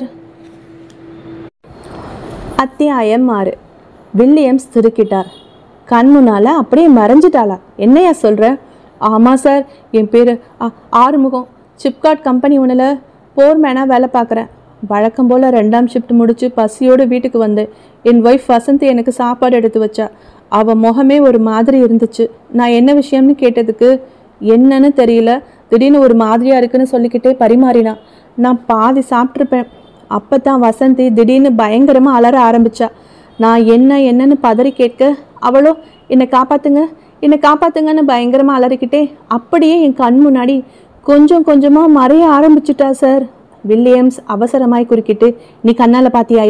அத்தியாயம் ஆறு வில்லியம்ஸ் திருக்கிட்டார் கண் முன்னால அப்படியே மறைஞ்சிட்டாளா என்னையா சொல்ற ஆமாம் சார் என் பேர் ஆறுமுகம் சிப்காட் கம்பெனி ஒன்றில் போர்மேனாக வேலை பார்க்குறேன் வழக்கம் போல் ரெண்டாம் ஷிஃப்ட் முடிச்சு பசியோடு வீட்டுக்கு வந்தேன் என் ஒய்ஃப் வசந்தி எனக்கு சாப்பாடு எடுத்து வச்சா அவள் முகமே ஒரு மாதிரி இருந்துச்சு நான் என்ன விஷயம்னு கேட்டதுக்கு என்னன்னு தெரியல திடீர்னு ஒரு மாதிரியா இருக்குன்னு சொல்லிக்கிட்டே பரிமாறினா நான் பாதி சாப்பிட்ருப்பேன் அப்போ தான் வசந்தி திடீர்னு பயங்கரமாக அலற ஆரம்பிச்சா நான் என்ன என்னன்னு பதறி கேட்க அவளோ என்னை காப்பாத்துங்க என்னை காப்பாத்துங்கன்னு பயங்கரமாக அலறிக்கிட்டே அப்படியே என் கண் முன்னாடி கொஞ்சம் கொஞ்சமாக மறைய ஆரம்பிச்சிட்டா சார் வில்லியம்ஸ் அவசரமாய் குறுக்கிட்டு நீ கண்ணால் பாத்தியாயா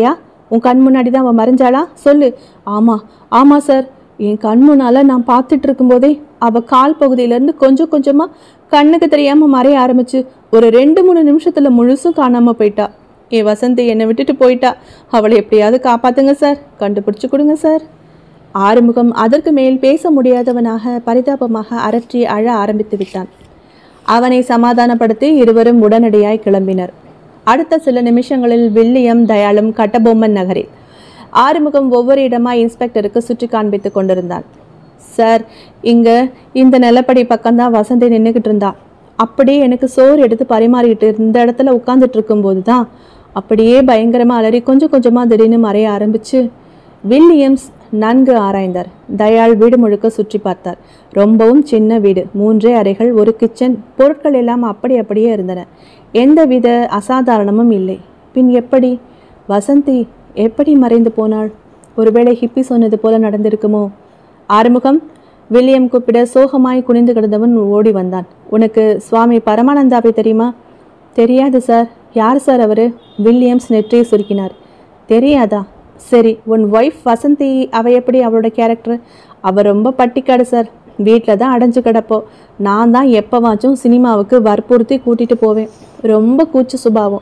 உன் கண் முன்னாடி தான் அவள் மறைஞ்சாளா சொல்லு ஆமாம் ஆமாம் சார் என் கண் முன்னால் நான் பார்த்துட்டு இருக்கும்போதே அவள் கால் பகுதியிலேருந்து கொஞ்சம் கொஞ்சமாக கண்ணுக்கு தெரியாமல் மறைய ஆரம்பிச்சு ஒரு ரெண்டு மூணு நிமிஷத்தில் முழுசும் காணாமல் போயிட்டா என் வசந்தி என்னை விட்டுட்டு போயிட்டா அவளை எப்படியாவது காப்பாத்துங்க சார் கண்டுபிடிச்சு கொடுங்க சார் ஆறுமுகம் அதற்கு மேல் பேச முடியாதவனாக பரிதாபமாக அரற்றி அழ ஆரம்பித்து விட்டான் அவனை சமாதானப்படுத்தி இருவரும் உடனடியாய் கிளம்பினர் அடுத்த சில நிமிஷங்களில் வில்லியம் தயாளும் கட்டபொம்மன் நகரில் ஆறுமுகம் ஒவ்வொரு இடமா இன்ஸ்பெக்டருக்கு சுற்றி காண்பித்துக் கொண்டிருந்தான் சார் இங்க இந்த நிலப்படி பக்கம்தான் வசந்தி நின்றுக்கிட்டு இருந்தா அப்படியே எனக்கு சோறு எடுத்து பரிமாறிக்கிட்டு இந்த இடத்துல உட்கார்ந்துட்டு இருக்கும்போது தான் அப்படியே பயங்கரமா அலறி கொஞ்சம் கொஞ்சமா திடீர்னு மறைய ஆரம்பிச்சு வில்லியம்ஸ் நன்கு ஆராய்ந்தார் தயாள் வீடு முழுக்க சுற்றி பார்த்தார் ரொம்பவும் சின்ன வீடு மூன்றே அறைகள் ஒரு கிச்சன் பொருட்கள் எல்லாம் அப்படி அப்படியே இருந்தன எந்தவித அசாதாரணமும் இல்லை பின் எப்படி வசந்தி எப்படி மறைந்து போனாள் ஒருவேளை ஹிப்பி சொன்னது போல நடந்திருக்குமோ ஆறுமுகம் வில்லியம் கூப்பிட சோகமாய் குனிந்து கிடந்தவன் ஓடி வந்தான் உனக்கு சுவாமி பரமானந்தாவை தெரியுமா தெரியாது சார் யார் சார் அவரு வில்லியம்ஸ் நெற்றியை சுருக்கினார் தெரியாதா சரி உன் ஒய்ஃப் வசந்தி அவ எப்படி அவளோட கேரக்டர் அவ ரொம்ப பட்டிக்காடு சார் வீட்டில் தான் அடைஞ்சு கிடப்போ நான் தான் எப்போவாச்சும் சினிமாவுக்கு வற்புறுத்தி கூட்டிட்டு போவேன் ரொம்ப கூச்ச சுபாவம்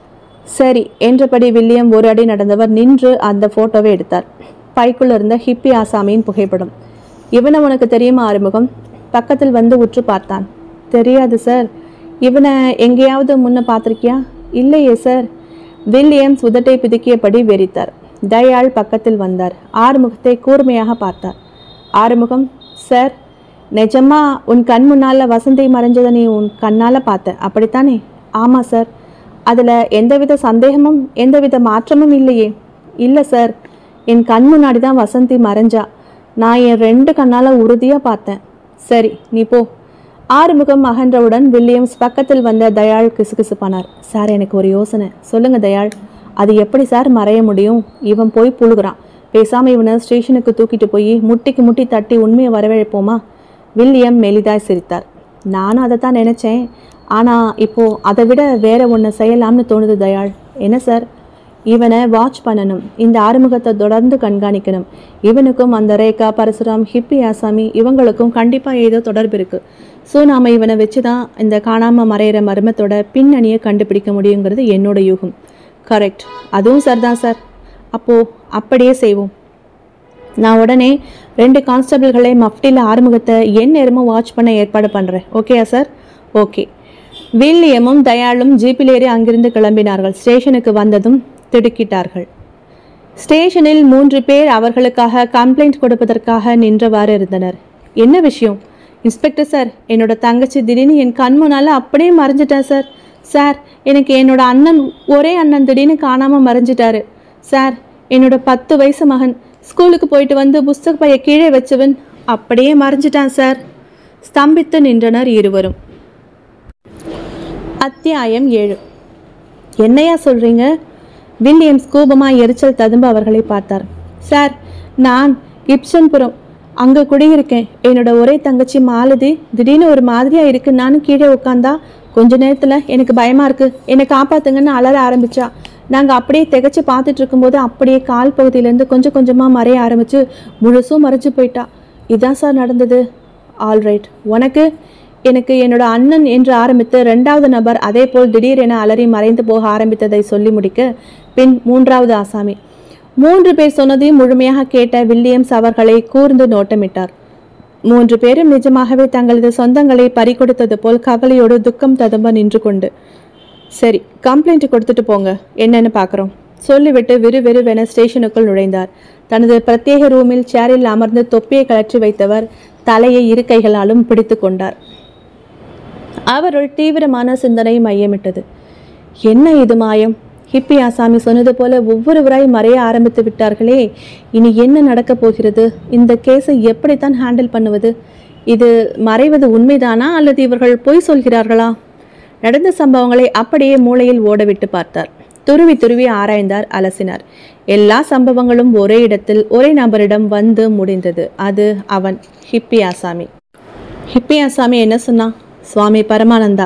சரி என்றபடி வில்லியம் ஒரு அடி நடந்தவர் நின்று அந்த போட்டோவை எடுத்தார் பைக்குள்ள இருந்த ஹிப்பி ஆசாமியின் புகைப்படம் இவனை உனக்கு தெரியுமா ஆறுமுகம் பக்கத்தில் வந்து உற்று பார்த்தான் தெரியாது சார் இவனை எங்கேயாவது முன்ன பார்த்திருக்கியா இல்லையே சார் வில்லியம்ஸ் உதட்டை பிதுக்கியபடி வெறித்தார் தயாள் பக்கத்தில் வந்தார் ஆறுமுகத்தை கூர்மையாக பார்த்தார் ஆறுமுகம் சார் நிஜமா உன் கண் முன்னால வசந்தை மறைஞ்சதை நீ உன் கண்ணால பார்த்த அப்படித்தானே ஆமா சார் அதில் எந்தவித சந்தேகமும் எந்தவித மாற்றமும் இல்லையே இல்லை சார் என் கண் முன்னாடி தான் வசந்தி மறைஞ்சா நான் என் ரெண்டு கண்ணால் உறுதியாக பார்த்தேன் சரி நீ போ ஆறுமுகம் அகன்றவுடன் வில்லியம்ஸ் பக்கத்தில் வந்த தயாள் கிசுகிசுப்பானார் சார் எனக்கு ஒரு யோசனை சொல்லுங்க தயாள் அது எப்படி சார் மறைய முடியும் இவன் போய் புழுகுறான் பேசாம இவனை ஸ்டேஷனுக்கு தூக்கிட்டு போய் முட்டிக்கு முட்டி தட்டி உண்மையை வரவழைப்போமா வில்லியம் மெலிதாய் சிரித்தார் நானும் அதை தான் நினச்சேன் ஆனால் இப்போ அதை விட வேற ஒன்று செய்யலாம்னு தோணுது தயாள் என்ன சார் இவனை வாட்ச் பண்ணணும் இந்த ஆறுமுகத்தை தொடர்ந்து கண்காணிக்கணும் இவனுக்கும் அந்த ரேகா பரசுராம் ஹிப்பி ஆசாமி இவங்களுக்கும் கண்டிப்பாக ஏதோ தொடர்பு இருக்குது ஸோ நாம் இவனை வச்சு தான் இந்த காணாமல் மறையிற மர்மத்தோட பின்னணியை கண்டுபிடிக்க முடியுங்கிறது என்னோட யூகம் கரெக்ட் அதுவும் சார் தான் சார் அப்போது அப்படியே செய்வோம் நான் உடனே ரெண்டு கான்ஸ்டபிள்களை மஃப்டியில் ஆறுமுகத்தை என் நேரமும் வாட்ச் பண்ண ஏற்பாடு பண்ணுறேன் ஓகேயா சார் ஓகே வில்லியமும் தயாளும் ஜீப்பில் ஏறி அங்கிருந்து கிளம்பினார்கள் ஸ்டேஷனுக்கு வந்ததும் திடுக்கிட்டார்கள் ஸ்டேஷனில் மூன்று பேர் அவர்களுக்காக கம்ப்ளைண்ட் கொடுப்பதற்காக நின்றவாறு இருந்தனர் என்ன விஷயம் இன்ஸ்பெக்டர் சார் என்னோட தங்கச்சி திடீர்னு என் கண் முன்னால் அப்படியே மறைஞ்சிட்டேன் சார் சார் எனக்கு என்னோட அண்ணன் ஒரே அண்ணன் திடீர்னு காணாமல் மறைஞ்சிட்டாரு சார் என்னோட பத்து வயசு மகன் ஸ்கூலுக்கு போயிட்டு வந்து புஸ்தக பைய கீழே வச்சவன் அப்படியே மறைஞ்சிட்டான் சார் ஸ்தம்பித்து நின்றனர் இருவரும் அத்தியாயம் ஏழு என்னையா சொல்றீங்க வில்லியம்ஸ் கோபமாக எரிச்சல் ததும்ப அவர்களை பார்த்தார் சார் நான் கிப்சன்புரம் அங்கே குடியிருக்கேன் என்னோட ஒரே தங்கச்சி மாலதி திடீர்னு ஒரு மாதிரியா இருக்கு நானும் கீழே உட்காந்தா கொஞ்ச நேரத்தில் எனக்கு பயமா இருக்கு என்னை காப்பாத்துங்கன்னு அலற ஆரம்பிச்சா நாங்கள் அப்படியே திகைச்சு பார்த்துட்டு இருக்கும்போது அப்படியே கால் பகுதியிலேருந்து கொஞ்சம் கொஞ்சமாக மறைய ஆரம்பிச்சு முழுசும் மறைஞ்சு போயிட்டா இதான் சார் நடந்தது ஆல்ரைட் உனக்கு எனக்கு என்னோட அண்ணன் என்று ஆரம்பித்து ரெண்டாவது நபர் அதே போல் திடீரென அலறி மறைந்து போக ஆரம்பித்ததை சொல்லி முடிக்க பின் மூன்றாவது ஆசாமி மூன்று பேர் சொன்னதையும் முழுமையாக கேட்ட வில்லியம்ஸ் அவர்களை கூர்ந்து நோட்டமிட்டார் மூன்று பேரும் நிஜமாகவே தங்களது சொந்தங்களை பறிகொடுத்தது போல் கவலையோடு துக்கம் ததும்ப நின்று கொண்டு சரி கம்ப்ளைண்ட் கொடுத்துட்டு போங்க என்னன்னு பார்க்குறோம் சொல்லிவிட்டு விறுவிறுவென ஸ்டேஷனுக்குள் நுழைந்தார் தனது பிரத்யேக ரூமில் சேரில் அமர்ந்து தொப்பியை கழற்றி வைத்தவர் தலையை இரு கைகளாலும் பிடித்து கொண்டார் அவருள் தீவிரமான சிந்தனை மையமிட்டது என்ன இது மாயம் ஹிப்பி ஆசாமி சொன்னது போல ஒவ்வொருவராய் மறைய ஆரம்பித்து விட்டார்களே இனி என்ன நடக்கப் போகிறது இந்த கேஸை எப்படித்தான் ஹேண்டில் பண்ணுவது இது மறைவது உண்மைதானா அல்லது இவர்கள் பொய் சொல்கிறார்களா நடந்த சம்பவங்களை அப்படியே மூளையில் ஓடவிட்டு பார்த்தார் துருவி துருவி ஆராய்ந்தார் அலசினார் எல்லா சம்பவங்களும் ஒரே இடத்தில் ஒரே நபரிடம் வந்து முடிந்தது அது அவன் ஹிப்பி ஆசாமி ஹிப்பி ஆசாமி என்ன சொன்னான் சுவாமி பரமானந்தா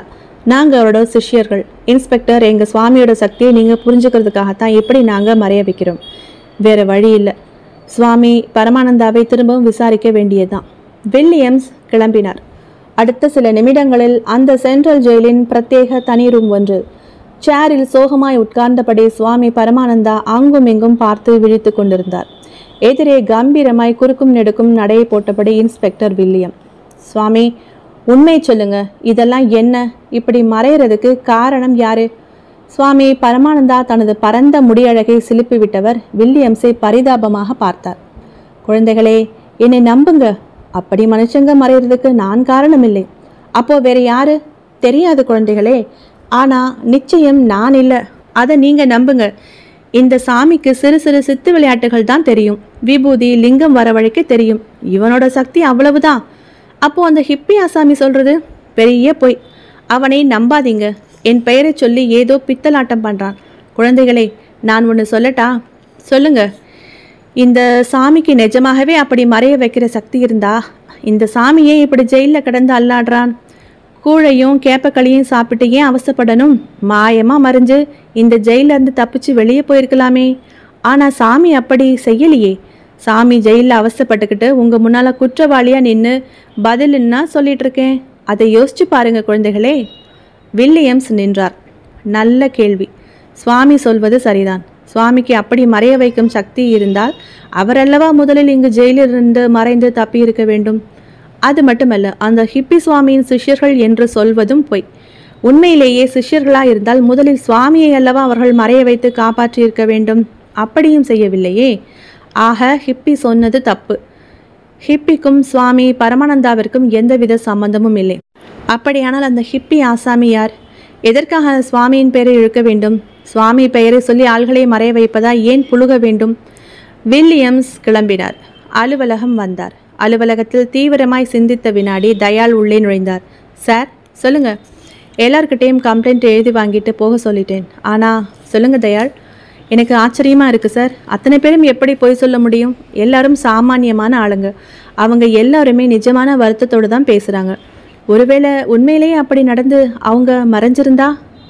நாங்கள் அவரோட சிஷ்யர்கள் இன்ஸ்பெக்டர் எங்கள் சுவாமியோட சக்தியை நீங்கள் புரிஞ்சுக்கிறதுக்காகத்தான் இப்படி நாங்கள் மறைய வைக்கிறோம் வேற வழி இல்லை சுவாமி பரமானந்தாவை திரும்பவும் விசாரிக்க வேண்டியதுதான் வில்லியம்ஸ் கிளம்பினார் அடுத்த சில நிமிடங்களில் அந்த சென்ட்ரல் ஜெயிலின் பிரத்யேக தனி ரூம் ஒன்று சேரில் சோகமாய் உட்கார்ந்தபடி சுவாமி பரமானந்தா அங்கும் இங்கும் பார்த்து விழித்து கொண்டிருந்தார் எதிரே கம்பீரமாய் குறுக்கும் நெடுக்கும் நடை போட்டபடி இன்ஸ்பெக்டர் வில்லியம் சுவாமி உண்மை சொல்லுங்க இதெல்லாம் என்ன இப்படி மறையறதுக்கு காரணம் யாரு சுவாமி பரமானந்தா தனது பரந்த முடியழகை சிலுப்பி விட்டவர் வில்லியம்ஸை பரிதாபமாக பார்த்தார் குழந்தைகளே என்னை நம்புங்க அப்படி மனுஷங்க மறையறதுக்கு நான் காரணம் இல்லை அப்போ வேற யாரு தெரியாது குழந்தைகளே ஆனா நிச்சயம் நான் இல்லை அதை நீங்க நம்புங்க இந்த சாமிக்கு சிறு சிறு சித்து விளையாட்டுகள் தான் தெரியும் விபூதி லிங்கம் வரவழைக்க தெரியும் இவனோட சக்தி அவ்வளவுதான் அப்போ அந்த ஹிப்பி ஆசாமி சொல்றது பெரிய பொய் அவனை நம்பாதீங்க என் பெயரை சொல்லி ஏதோ பித்தலாட்டம் பண்றான் குழந்தைகளே நான் ஒன்று சொல்லட்டா சொல்லுங்க இந்த சாமிக்கு நிஜமாகவே அப்படி மறைய வைக்கிற சக்தி இருந்தா இந்த சாமியே இப்படி ஜெயிலில் கிடந்து அல்லாடுறான் கூழையும் கேப்பக்களியும் சாப்பிட்டு ஏன் அவசப்படணும் மாயமா மறைஞ்சு இந்த ஜெயில இருந்து தப்பிச்சு வெளியே போயிருக்கலாமே ஆனா சாமி அப்படி செய்யலையே சாமி ஜெயிலில் அவசப்பட்டுக்கிட்டு உங்க முன்னால குற்றவாளியா நின்று பதிலுன்னா சொல்லிட்டு இருக்கேன் அதை யோசிச்சு பாருங்க குழந்தைகளே வில்லியம்ஸ் நின்றார் நல்ல கேள்வி சுவாமி சொல்வது சரிதான் சுவாமிக்கு அப்படி மறைய வைக்கும் சக்தி இருந்தால் அவரல்லவா முதலில் இங்கு ஜெயிலிலிருந்து மறைந்து தப்பி இருக்க வேண்டும் அது மட்டுமல்ல அந்த ஹிப்பி சுவாமியின் சிஷ்யர்கள் என்று சொல்வதும் பொய் உண்மையிலேயே சிஷ்யர்களா இருந்தால் முதலில் சுவாமியை அல்லவா அவர்கள் மறைய வைத்து காப்பாற்றியிருக்க வேண்டும் அப்படியும் செய்யவில்லையே ஆக ஹிப்பி சொன்னது தப்பு ஹிப்பிக்கும் சுவாமி பரமானந்தாவிற்கும் எந்தவித சம்பந்தமும் இல்லை அப்படியானால் அந்த ஹிப்பி ஆசாமி யார் எதற்காக சுவாமியின் பெயரை இழுக்க வேண்டும் சுவாமி பெயரை சொல்லி ஆள்களை மறைய வைப்பதா ஏன் புழுக வேண்டும் வில்லியம்ஸ் கிளம்பினார் அலுவலகம் வந்தார் அலுவலகத்தில் தீவிரமாய் சிந்தித்த வினாடி தயாள் உள்ளே நுழைந்தார் சார் சொல்லுங்க எல்லார்கிட்டேயும் கம்ப்ளைண்ட் எழுதி வாங்கிட்டு போக சொல்லிட்டேன் ஆனா சொல்லுங்க தயாள் எனக்கு ஆச்சரியமா இருக்கு சார் அத்தனை பேரும் எப்படி போய் சொல்ல முடியும் எல்லாரும் சாமானியமான ஆளுங்க அவங்க எல்லாருமே நிஜமான வருத்தத்தோடு தான் பேசுறாங்க ஒருவேளை உண்மையிலேயே அப்படி நடந்து அவங்க மறைஞ்சிருந்தா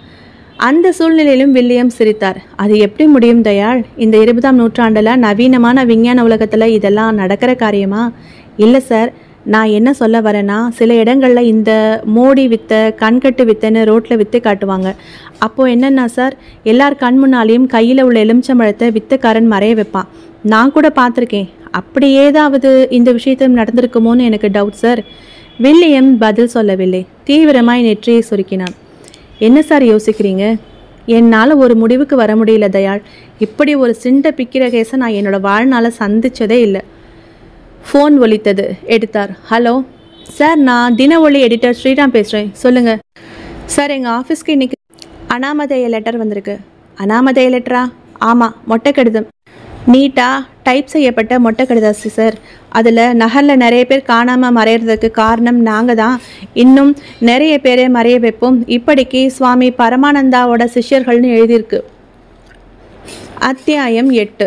அந்த சூழ்நிலையிலும் வில்லியம் சிரித்தார் அது எப்படி முடியும் தயாள் இந்த இருபதாம் நூற்றாண்டில் நவீனமான விஞ்ஞான உலகத்தில் இதெல்லாம் நடக்கிற காரியமா இல்லை சார் நான் என்ன சொல்ல வரேன்னா சில இடங்களில் இந்த மோடி வித்தை கண்கட்டு வித்தைன்னு ரோட்டில் வித்து காட்டுவாங்க அப்போது என்னென்னா சார் எல்லார் கண் முன்னாலேயும் கையில் உள்ள எலுமிச்சம்பழத்தை வித்துக்காரன் மறைய வைப்பான் நான் கூட பார்த்துருக்கேன் அப்படி ஏதாவது இந்த விஷயத்திலும் நடந்திருக்குமோன்னு எனக்கு டவுட் சார் வில்லியம் பதில் சொல்லவில்லை தீவிரமாய் நெற்றியை சுருக்கினான் என்ன சார் யோசிக்கிறீங்க என்னால் ஒரு முடிவுக்கு வர முடியல தயாள் இப்படி ஒரு சிண்ட பிக்கிற கேஸை நான் என்னோட வாழ்நாள சந்திச்சதே இல்லை ஃபோன் ஒலித்தது எடுத்தார் ஹலோ சார் நான் தின ஒளி எடிட்டர் ஸ்ரீராம் பேசுகிறேன் சொல்லுங்கள் சார் எங்கள் ஆஃபீஸ்க்கு இன்னைக்கு அனாமதேய லெட்டர் வந்திருக்கு அனாமதேய லெட்டரா ஆமாம் மொட்டை கடிதம் நீட்டாக டைப் செய்யப்பட்ட மொட்டை கடிதாசி சார் அதில் நகரில் நிறைய பேர் காணாமல் மறையிறதுக்கு காரணம் நாங்கள் தான் இன்னும் நிறைய பேரை மறைய வைப்போம் இப்படிக்கு சுவாமி பரமானந்தாவோட சிஷ்யர்கள்னு எழுதியிருக்கு அத்தியாயம் எட்டு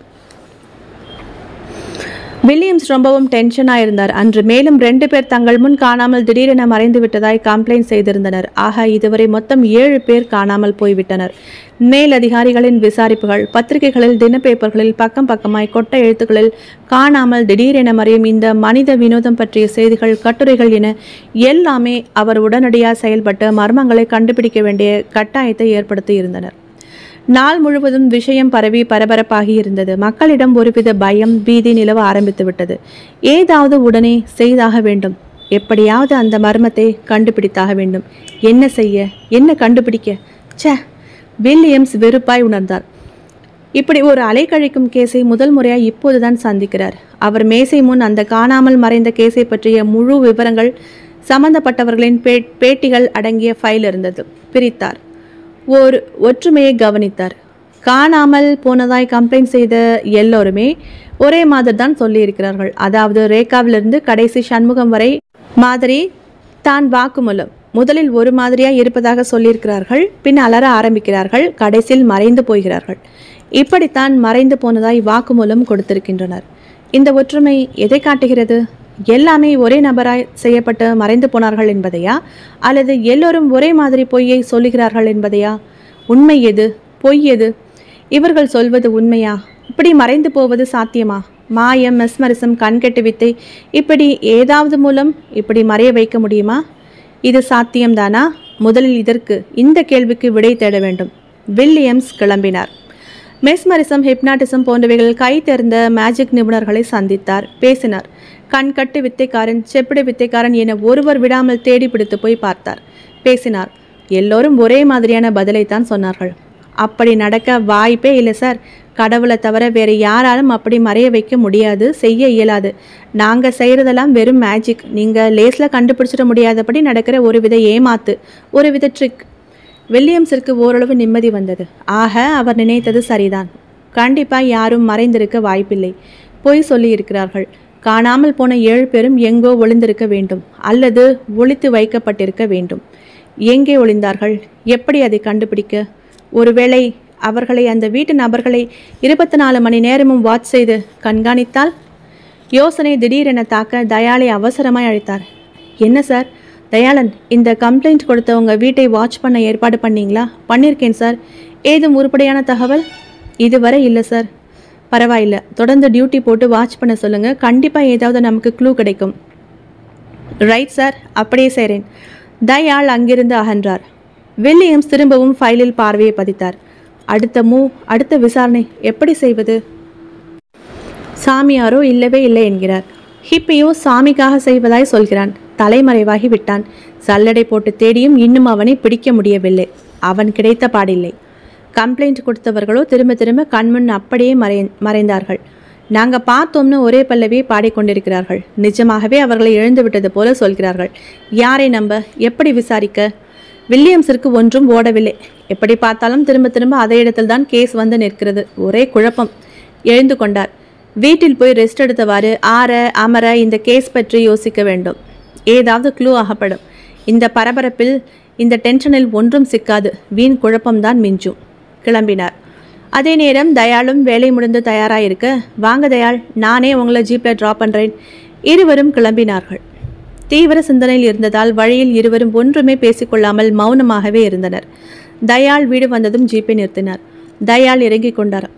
வில்லியம்ஸ் ரொம்பவும் டென்ஷனாக இருந்தார் அன்று மேலும் ரெண்டு பேர் தங்கள் முன் காணாமல் திடீரென மறைந்து விட்டதாய் கம்ப்ளைண்ட் செய்திருந்தனர் ஆக இதுவரை மொத்தம் ஏழு பேர் காணாமல் போய்விட்டனர் மேலதிகாரிகளின் விசாரிப்புகள் பத்திரிகைகளில் தினப்பேப்பர்களில் பக்கம் பக்கமாய் கொட்ட எழுத்துக்களில் காணாமல் திடீரென மறையும் இந்த மனித வினோதம் பற்றிய செய்திகள் கட்டுரைகள் என எல்லாமே அவர் உடனடியாக செயல்பட்டு மர்மங்களை கண்டுபிடிக்க வேண்டிய கட்டாயத்தை ஏற்படுத்தி இருந்தனர் நாள் முழுவதும் விஷயம் பரவி பரபரப்பாகி இருந்தது மக்களிடம் ஒருவித பயம் பீதி நிலவ ஆரம்பித்து விட்டது ஏதாவது உடனே செய்தாக வேண்டும் எப்படியாவது அந்த மர்மத்தை கண்டுபிடித்தாக வேண்டும் என்ன செய்ய என்ன கண்டுபிடிக்க ச்சே வில்லியம்ஸ் வெறுப்பாய் உணர்ந்தார் இப்படி ஒரு அலைக்கழிக்கும் கேஸை முதல் முறையாய் இப்போதுதான் சந்திக்கிறார் அவர் மேசை முன் அந்த காணாமல் மறைந்த கேஸை பற்றிய முழு விவரங்கள் சம்பந்தப்பட்டவர்களின் பே பேட்டிகள் அடங்கிய ஃபைல் இருந்தது பிரித்தார் ஓர் ஒற்றுமையை கவனித்தார் காணாமல் போனதாய் கம்ப்ளைண்ட் செய்த எல்லோருமே ஒரே மாதிரி தான் சொல்லியிருக்கிறார்கள் அதாவது ரேகாவிலிருந்து கடைசி சண்முகம் வரை மாதிரி தான் வாக்குமூலம் முதலில் ஒரு மாதிரியாய் இருப்பதாக சொல்லியிருக்கிறார்கள் பின் அலற ஆரம்பிக்கிறார்கள் கடைசியில் மறைந்து போகிறார்கள் இப்படித்தான் மறைந்து போனதாய் வாக்குமூலம் கொடுத்திருக்கின்றனர் இந்த ஒற்றுமை எதை காட்டுகிறது எல்லாமே ஒரே நபராய் செய்யப்பட்டு மறைந்து போனார்கள் என்பதையா அல்லது எல்லோரும் ஒரே மாதிரி பொய்யை சொல்லுகிறார்கள் என்பதையா உண்மை எது பொய் எது இவர்கள் சொல்வது உண்மையா இப்படி மறைந்து போவது சாத்தியமா மாயம் மெஸ்மரிசம் கண்கெட்டு வித்தை இப்படி ஏதாவது மூலம் இப்படி மறைய வைக்க முடியுமா இது சாத்தியம்தானா முதலில் இதற்கு இந்த கேள்விக்கு விடை தேட வேண்டும் வில்லியம்ஸ் கிளம்பினார் மெஸ்மரிசம் ஹிப்னாட்டிசம் போன்றவைகள் கை தேர்ந்த மேஜிக் நிபுணர்களை சந்தித்தார் பேசினார் கண்கட்டு வித்தைக்காரன் செப்பிடு வித்தைக்காரன் என ஒருவர் விடாமல் தேடி பிடித்து போய் பார்த்தார் பேசினார் எல்லோரும் ஒரே மாதிரியான பதிலைத்தான் சொன்னார்கள் அப்படி நடக்க வாய்ப்பே இல்லை சார் கடவுளை தவிர வேறு யாராலும் அப்படி மறைய வைக்க முடியாது செய்ய இயலாது நாங்கள் செய்கிறதெல்லாம் வெறும் மேஜிக் நீங்கள் லேஸில் கண்டுபிடிச்சிட முடியாதபடி நடக்கிற ஒரு வித ஏமாத்து ஒரு வித ட்ரிக் வில்லியம்ஸிற்கு ஓரளவு நிம்மதி வந்தது ஆக அவர் நினைத்தது சரிதான் கண்டிப்பாக யாரும் மறைந்திருக்க வாய்ப்பில்லை பொய் சொல்லியிருக்கிறார்கள் காணாமல் போன ஏழு பேரும் எங்கோ ஒளிந்திருக்க வேண்டும் அல்லது ஒளித்து வைக்கப்பட்டிருக்க வேண்டும் எங்கே ஒளிந்தார்கள் எப்படி அதை கண்டுபிடிக்க ஒருவேளை அவர்களை அந்த வீட்டு நபர்களை இருபத்தி நாலு மணி நேரமும் வாட்ச் செய்து கண்காணித்தால் யோசனை திடீரென தாக்க தயாளை அவசரமாய் அழைத்தார் என்ன சார் தயாளன் இந்த கம்ப்ளைண்ட் கொடுத்தவங்க வீட்டை வாட்ச் பண்ண ஏற்பாடு பண்ணீங்களா பண்ணியிருக்கேன் சார் ஏதும் உருப்படியான தகவல் இதுவரை இல்லை சார் பரவாயில்ல தொடர்ந்து டியூட்டி போட்டு வாட்ச் பண்ண சொல்லுங்கள் கண்டிப்பாக ஏதாவது நமக்கு க்ளூ கிடைக்கும் ரைட் சார் அப்படியே செய்கிறேன் தயாள் அங்கிருந்து அகன்றார் வில்லியம்ஸ் திரும்பவும் ஃபைலில் பார்வையை பதித்தார் அடுத்த மூவ் அடுத்த விசாரணை எப்படி செய்வது சாமியாரோ இல்லவே இல்லை என்கிறார் ஹிப்பியோ சாமிக்காக செய்வதாய் சொல்கிறான் தலைமறைவாகி விட்டான் சல்லடை போட்டு தேடியும் இன்னும் அவனை பிடிக்க முடியவில்லை அவன் கிடைத்த பாடில்லை கம்ப்ளைண்ட் கொடுத்தவர்களோ திரும்ப திரும்ப கண்முன் அப்படியே மறை மறைந்தார்கள் நாங்கள் பார்த்தோம்னு ஒரே பல்லவியை பாடிக்கொண்டிருக்கிறார்கள் நிஜமாகவே அவர்களை இழந்து விட்டது போல சொல்கிறார்கள் யாரை நம்ப எப்படி விசாரிக்க வில்லியம்ஸிற்கு ஒன்றும் ஓடவில்லை எப்படி பார்த்தாலும் திரும்ப திரும்ப அதே இடத்தில்தான் கேஸ் வந்து நிற்கிறது ஒரே குழப்பம் எழுந்து கொண்டார் வீட்டில் போய் ரெஸ்ட் எடுத்தவாறு ஆற அமர இந்த கேஸ் பற்றி யோசிக்க வேண்டும் ஏதாவது க்ளூ ஆகப்படும் இந்த பரபரப்பில் இந்த டென்ஷனில் ஒன்றும் சிக்காது வீண் குழப்பம்தான் மிஞ்சும் கிளம்பினார் அதே நேரம் தயாளும் வேலை முடிந்து தயாராயிருக்க வாங்க தயாள் நானே உங்களை ஜீப்பில் ட்ராப் பண்ணுறேன் இருவரும் கிளம்பினார்கள் தீவிர சிந்தனையில் இருந்ததால் வழியில் இருவரும் ஒன்றுமே பேசிக்கொள்ளாமல் மௌனமாகவே இருந்தனர் தயாள் வீடு வந்ததும் ஜீப்பை நிறுத்தினார் தயாள் இறங்கிக் கொண்டார்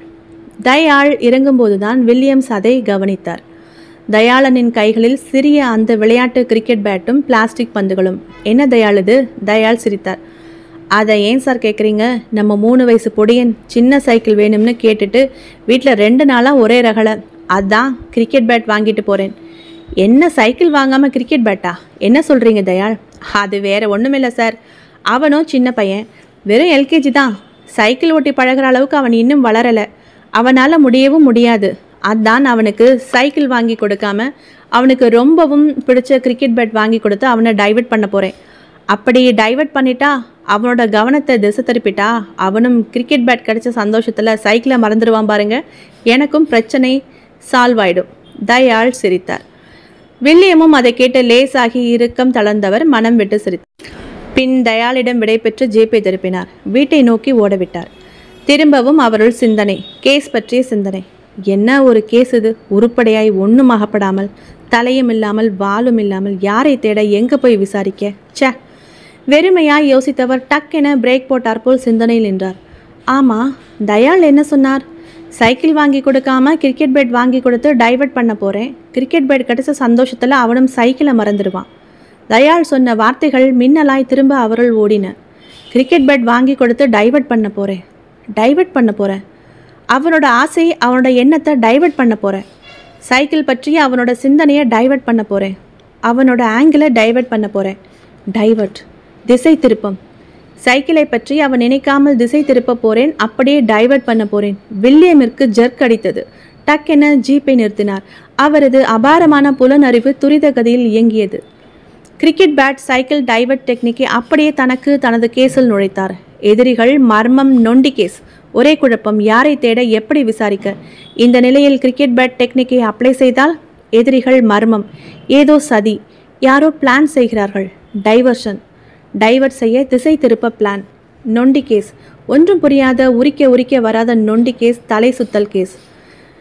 தயாள் இறங்கும்போதுதான் வில்லியம்ஸ் அதை கவனித்தார் தயாளனின் கைகளில் சிறிய அந்த விளையாட்டு கிரிக்கெட் பேட்டும் பிளாஸ்டிக் பந்துகளும் என்ன தயாள் இது தயாள் சிரித்தார் அதை ஏன் சார் கேட்குறீங்க நம்ம மூணு வயசு பொடியன் சின்ன சைக்கிள் வேணும்னு கேட்டுட்டு வீட்டில் ரெண்டு நாளாக ஒரே ரகலை அதான் கிரிக்கெட் பேட் வாங்கிட்டு போகிறேன் என்ன சைக்கிள் வாங்காமல் கிரிக்கெட் பேட்டா என்ன சொல்கிறீங்க தயாள் அது வேற ஒன்றுமில்லை சார் அவனும் சின்ன பையன் வெறும் எல்கேஜி தான் சைக்கிள் ஓட்டி பழகுற அளவுக்கு அவன் இன்னும் வளரலை அவனால் முடியவும் முடியாது அதான் அவனுக்கு சைக்கிள் வாங்கி கொடுக்காம அவனுக்கு ரொம்பவும் பிடிச்ச கிரிக்கெட் பேட் வாங்கி கொடுத்து அவனை டைவர்ட் பண்ண போகிறேன் அப்படி டைவர்ட் பண்ணிட்டா அவனோட கவனத்தை திசை திருப்பிட்டா அவனும் கிரிக்கெட் பேட் கிடைச்ச சந்தோஷத்தில் சைக்கிளை மறந்துடுவான் பாருங்க எனக்கும் பிரச்சனை சால்வ் ஆயிடும் தயாள் சிரித்தார் வில்லியமும் அதை கேட்டு லேசாகி இறுக்கம் தளர்ந்தவர் மனம் விட்டு சிரித்தார் பின் தயாளிடம் விடைபெற்று ஜேப்பை திருப்பினார் வீட்டை நோக்கி ஓடவிட்டார் திரும்பவும் அவருள் சிந்தனை கேஸ் பற்றிய சிந்தனை என்ன ஒரு கேஸ் இது உருப்படியாய் ஒன்றும் அகப்படாமல் தலையும் இல்லாமல் வாலும் இல்லாமல் யாரை தேட எங்கே போய் விசாரிக்க ச்சே வெறுமையாய் யோசித்தவர் டக்கென பிரேக் போட்டார் போல் சிந்தனையில் நின்றார் ஆமா தயாள் என்ன சொன்னார் சைக்கிள் வாங்கி கொடுக்காம கிரிக்கெட் பேட் வாங்கி கொடுத்து டைவர்ட் பண்ண போறேன் கிரிக்கெட் பேட் கிடைச்ச சந்தோஷத்துல அவனும் சைக்கிளை மறந்துடுவான் தயாள் சொன்ன வார்த்தைகள் மின்னலாய் திரும்ப அவருள் ஓடின கிரிக்கெட் பேட் வாங்கி கொடுத்து டைவர்ட் பண்ண போறேன் டைவர்ட் பண்ண போறேன் அவனோட ஆசை அவனோட எண்ணத்தை டைவர்ட் பண்ண போறேன் சைக்கிள் பற்றி அவனோட சிந்தனையை டைவர்ட் பண்ண போறேன் அவனோட ஆங்கிளை டைவர்ட் பண்ண போறேன் டைவர்ட் திசை திருப்பம் சைக்கிளை பற்றி அவன் நினைக்காமல் திசை திருப்ப போறேன் அப்படியே டைவர்ட் பண்ண போறேன் வில்லியமிற்கு ஜர்க் அடித்தது டக்கென ஜீப்பை நிறுத்தினார் அவரது அபாரமான புலனறிவு துரித கதியில் இயங்கியது கிரிக்கெட் பேட் சைக்கிள் டைவர்ட் டெக்னிக்கை அப்படியே தனக்கு தனது கேஸில் நுழைத்தார் எதிரிகள் மர்மம் நொண்டி கேஸ் ஒரே குழப்பம் யாரை தேட எப்படி விசாரிக்க இந்த நிலையில் கிரிக்கெட் பேட் டெக்னிக்கை அப்ளை செய்தால் எதிரிகள் மர்மம் ஏதோ சதி யாரோ பிளான் செய்கிறார்கள் டைவர்ஷன் டைவர்ட் செய்ய திசை திருப்ப பிளான் நொண்டி கேஸ் ஒன்றும் புரியாத உரிக்க உரிக்க வராத நொண்டி கேஸ் தலை சுத்தல் கேஸ்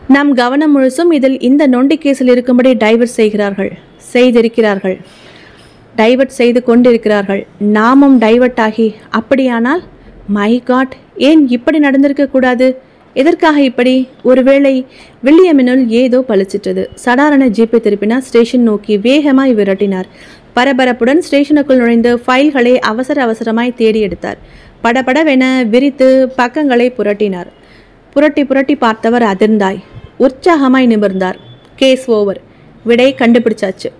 நம் கவனம் முழுசும் இதில் இந்த நொண்டி கேஸில் இருக்கும்படி டைவர்ட் செய்கிறார்கள் செய்திருக்கிறார்கள் டைவர்ட் செய்து கொண்டிருக்கிறார்கள் நாமும் டைவர்ட் ஆகி அப்படியானால் மை காட் ஏன் இப்படி நடந்திருக்க கூடாது எதற்காக இப்படி ஒருவேளை வில்லியமினுள் ஏதோ பளிச்சிட்டது சடாரண ஜீப்பை திருப்பினார் ஸ்டேஷன் நோக்கி வேகமாய் விரட்டினார் பரபரப்புடன் ஸ்டேஷனுக்குள் நுழைந்து ஃபைல்களை அவசர அவசரமாய் தேடி எடுத்தார் படபடவென விரித்து பக்கங்களை புரட்டினார் புரட்டி புரட்டி பார்த்தவர் அதிர்ந்தாய் உற்சாகமாய் நிமிர்ந்தார் கேஸ் ஓவர் விடை கண்டுபிடிச்சாச்சு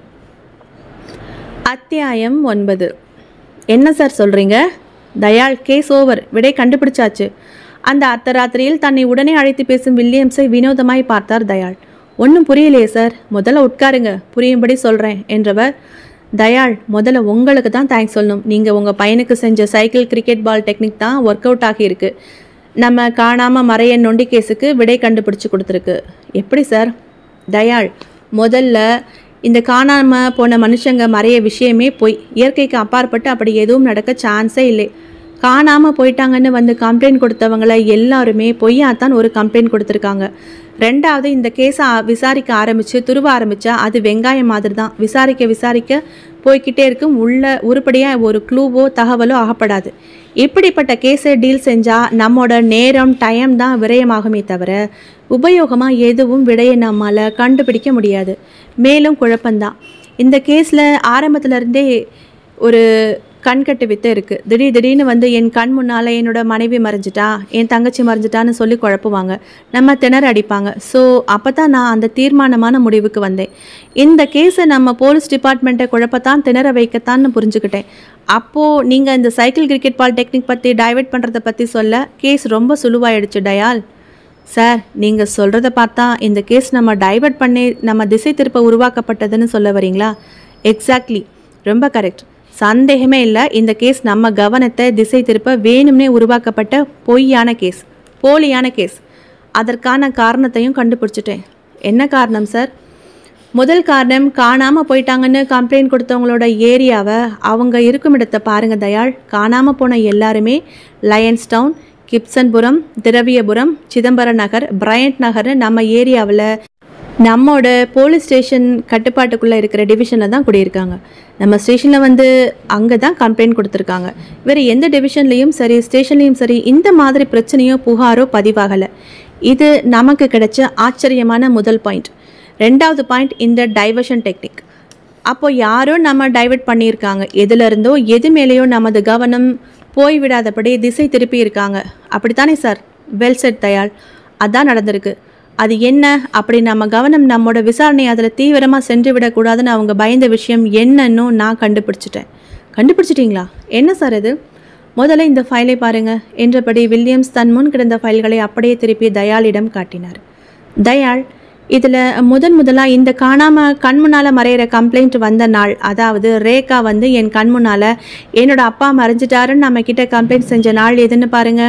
அத்தியாயம் ஒன்பது என்ன சார் சொல்கிறீங்க தயாள் கேஸ் ஓவர் விடை கண்டுபிடிச்சாச்சு அந்த அர்த்தராத்திரியில் தன்னை உடனே அழைத்து பேசும் வில்லியம்ஸை வினோதமாய் பார்த்தார் தயாள் ஒன்றும் புரியலையே சார் முதல்ல உட்காருங்க புரியும்படி சொல்கிறேன் என்றவர் தயாள் முதல்ல உங்களுக்கு தான் தேங்க்ஸ் சொல்லணும் நீங்கள் உங்கள் பையனுக்கு செஞ்ச சைக்கிள் கிரிக்கெட் பால் டெக்னிக் தான் ஒர்க் அவுட் ஆகியிருக்கு நம்ம காணாமல் மறைய நொண்டி கேஸுக்கு விடை கண்டுபிடிச்சு கொடுத்துருக்கு எப்படி சார் தயாள் முதல்ல இந்த காணாமல் போன மனுஷங்க மறைய விஷயமே போய் இயற்கைக்கு அப்பாற்பட்டு அப்படி எதுவும் நடக்க சான்ஸே இல்லை காணாமல் போயிட்டாங்கன்னு வந்து கம்ப்ளைண்ட் கொடுத்தவங்கள எல்லாருமே பொய்யாத்தான் ஒரு கம்ப்ளைண்ட் கொடுத்துருக்காங்க ரெண்டாவது இந்த கேஸை விசாரிக்க ஆரம்பித்து துருவ ஆரம்பித்தா அது வெங்காயம் மாதிரி தான் விசாரிக்க விசாரிக்க போய்க்கிட்டே இருக்கும் உள்ள உருப்படியாக ஒரு க்ளூவோ தகவலோ ஆகப்படாது இப்படிப்பட்ட கேஸை டீல் செஞ்சால் நம்மோட நேரம் டைம் தான் விரயமாகுமே தவிர உபயோகமாக எதுவும் விடையை நம்மால் கண்டுபிடிக்க முடியாது மேலும் குழப்பந்தான் இந்த கேஸில் ஆரம்பத்துல ஒரு கண்கட்டு வித்தை இருக்குது திடீர் திடீர்னு வந்து என் கண் முன்னால் என்னோட மனைவி மறைஞ்சிட்டா என் தங்கச்சி மறைஞ்சிட்டான்னு சொல்லி குழப்புவாங்க நம்ம திணற அடிப்பாங்க ஸோ அப்போ தான் நான் அந்த தீர்மானமான முடிவுக்கு வந்தேன் இந்த கேஸை நம்ம போலீஸ் டிபார்ட்மெண்ட்டை குழப்பத்தான் திணற வைக்கத்தான்னு புரிஞ்சுக்கிட்டேன் அப்போது நீங்கள் இந்த சைக்கிள் கிரிக்கெட் பால் டெக்னிக் பற்றி டைவர்ட் பண்ணுறதை பற்றி சொல்ல கேஸ் ரொம்ப சுழுவாயிடுச்சு டயால் சார் நீங்கள் சொல்கிறத பார்த்தா இந்த கேஸ் நம்ம டைவர்ட் பண்ணி நம்ம திசை திருப்ப உருவாக்கப்பட்டதுன்னு சொல்ல வரீங்களா எக்ஸாக்ட்லி ரொம்ப கரெக்ட் சந்தேகமே இல்லை இந்த கேஸ் நம்ம கவனத்தை திசை திருப்ப வேணும்னே உருவாக்கப்பட்ட பொய்யான கேஸ் போலியான கேஸ் அதற்கான காரணத்தையும் கண்டுபிடிச்சிட்டேன் என்ன காரணம் சார் முதல் காரணம் காணாமல் போயிட்டாங்கன்னு கம்ப்ளைண்ட் கொடுத்தவங்களோட ஏரியாவை அவங்க இருக்கும் இடத்தை பாருங்க தயாள் காணாமல் போன எல்லாருமே Lions Town Gibsonpuram Thiraviyapuram Chidambaram Nagar Bryant நகர்னு நம்ம ஏரியாவில் நம்மோட போலீஸ் ஸ்டேஷன் கட்டுப்பாட்டுக்குள்ளே இருக்கிற டிவிஷனில் தான் குடியிருக்காங்க நம்ம ஸ்டேஷனில் வந்து அங்கே தான் கம்ப்ளைண்ட் கொடுத்துருக்காங்க வேறு எந்த டிவிஷன்லேயும் சரி ஸ்டேஷன்லேயும் சரி இந்த மாதிரி பிரச்சனையோ புகாரோ பதிவாகலை இது நமக்கு கிடைச்ச ஆச்சரியமான முதல் பாயிண்ட் ரெண்டாவது பாயிண்ட் இந்த டைவர்ஷன் டெக்னிக் அப்போ யாரோ நம்ம டைவர்ட் பண்ணியிருக்காங்க எதுல இருந்தோ எது மேலேயோ நமது கவனம் போய்விடாதபடி திசை திருப்பி இருக்காங்க அப்படித்தானே சார் வெல் செட் தயாள் அதான் நடந்திருக்கு அது என்ன அப்படி நம்ம கவனம் நம்மோட விசாரணை அதில் தீவிரமாக சென்று விடக்கூடாதுன்னு அவங்க பயந்த விஷயம் என்னன்னு நான் கண்டுபிடிச்சிட்டேன் கண்டுபிடிச்சிட்டிங்களா என்ன சார் இது முதல்ல இந்த ஃபைலை பாருங்க என்றபடி வில்லியம்ஸ் தன் முன் கிடந்த ஃபைல்களை அப்படியே திருப்பி தயாளிடம் காட்டினார் தயாள் இதில் முதன் முதலாக இந்த காணாமல் கண் முன்னால் மறையிற கம்ப்ளைண்ட் வந்த நாள் அதாவது ரேகா வந்து என் கண் முன்னால் என்னோட அப்பா மறைஞ்சிட்டாருன்னு நம்ம கிட்ட கம்ப்ளைண்ட் செஞ்ச நாள் எதுன்னு பாருங்க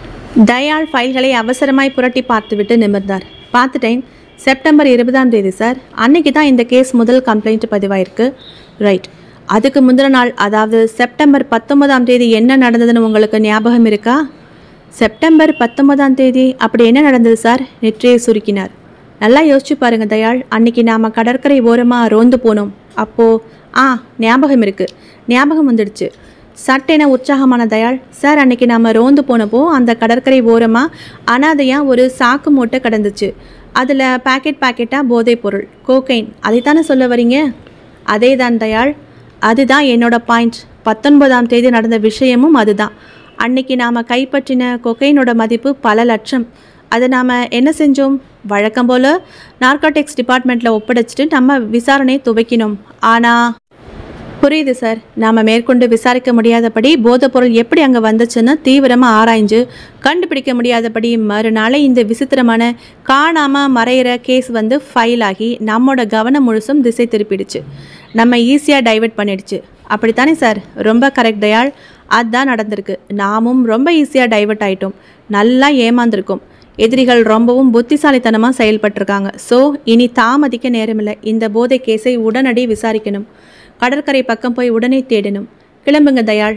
தயாள் ஃபைல்களை அவசரமாய் புரட்டி பார்த்துவிட்டு நிமிர்ந்தார் பார்த்துட்டேன் செப்டம்பர் இருபதாம் தேதி சார் அன்னைக்கு தான் இந்த கேஸ் முதல் கம்ப்ளைண்ட் பதிவாயிருக்கு ரைட் அதுக்கு முந்தின நாள் அதாவது செப்டம்பர் பத்தொன்பதாம் தேதி என்ன நடந்ததுன்னு உங்களுக்கு ஞாபகம் இருக்கா செப்டம்பர் பத்தொன்பதாம் தேதி அப்படி என்ன நடந்தது சார் நெற்றியை சுருக்கினார் நல்லா யோசிச்சு பாருங்க தயாள் அன்னைக்கு நாம கடற்கரை ஓரமாக ரோந்து போனோம் அப்போ ஆ ஞாபகம் இருக்கு ஞாபகம் வந்துடுச்சு சட்டென உற்சாகமான தயாள் சார் அன்னைக்கு நாம ரோந்து போனப்போ அந்த கடற்கரை ஓரமாக அனாதையாக ஒரு சாக்கு மூட்டை கிடந்துச்சு அதில் பாக்கெட் பாக்கெட்டாக போதைப் பொருள் கோகைன் அதைத்தானே சொல்ல வரீங்க அதே தான் தயாள் அதுதான் என்னோட பாயிண்ட் பத்தொன்பதாம் தேதி நடந்த விஷயமும் அதுதான் அன்னைக்கு நாம் கைப்பற்றின கொக்கைனோட மதிப்பு பல லட்சம் அதை நாம் என்ன செஞ்சோம் வழக்கம் போல் நார்காட்டிக்ஸ் டிபார்ட்மெண்ட்டில் ஒப்படைச்சிட்டு நம்ம விசாரணை துவக்கினோம் ஆனால் புரியுது சார் நாம் மேற்கொண்டு விசாரிக்க முடியாதபடி போதைப்பொருள் எப்படி அங்கே வந்துச்சுன்னு தீவிரமாக ஆராய்ஞ்சு கண்டுபிடிக்க முடியாதபடி மறுநாளே இந்த விசித்திரமான காணாமல் மறையிற கேஸ் வந்து ஃபைல் ஆகி நம்மோட கவனம் முழுசும் திசை திருப்பிடுச்சு நம்ம ஈஸியாக டைவர்ட் பண்ணிடுச்சு அப்படித்தானே சார் ரொம்ப கரெக்ட் தயாள் அதுதான் நடந்திருக்கு நாமும் ரொம்ப ஈஸியாக டைவர்ட் ஆயிட்டோம் நல்லா ஏமாந்துருக்கோம் எதிரிகள் ரொம்பவும் புத்திசாலித்தனமாக செயல்பட்டிருக்காங்க ஸோ இனி தாமதிக்க நேரமில்லை இந்த போதை கேஸை உடனடி விசாரிக்கணும் கடற்கரை பக்கம் போய் உடனே தேடணும் கிளம்புங்க தயாள்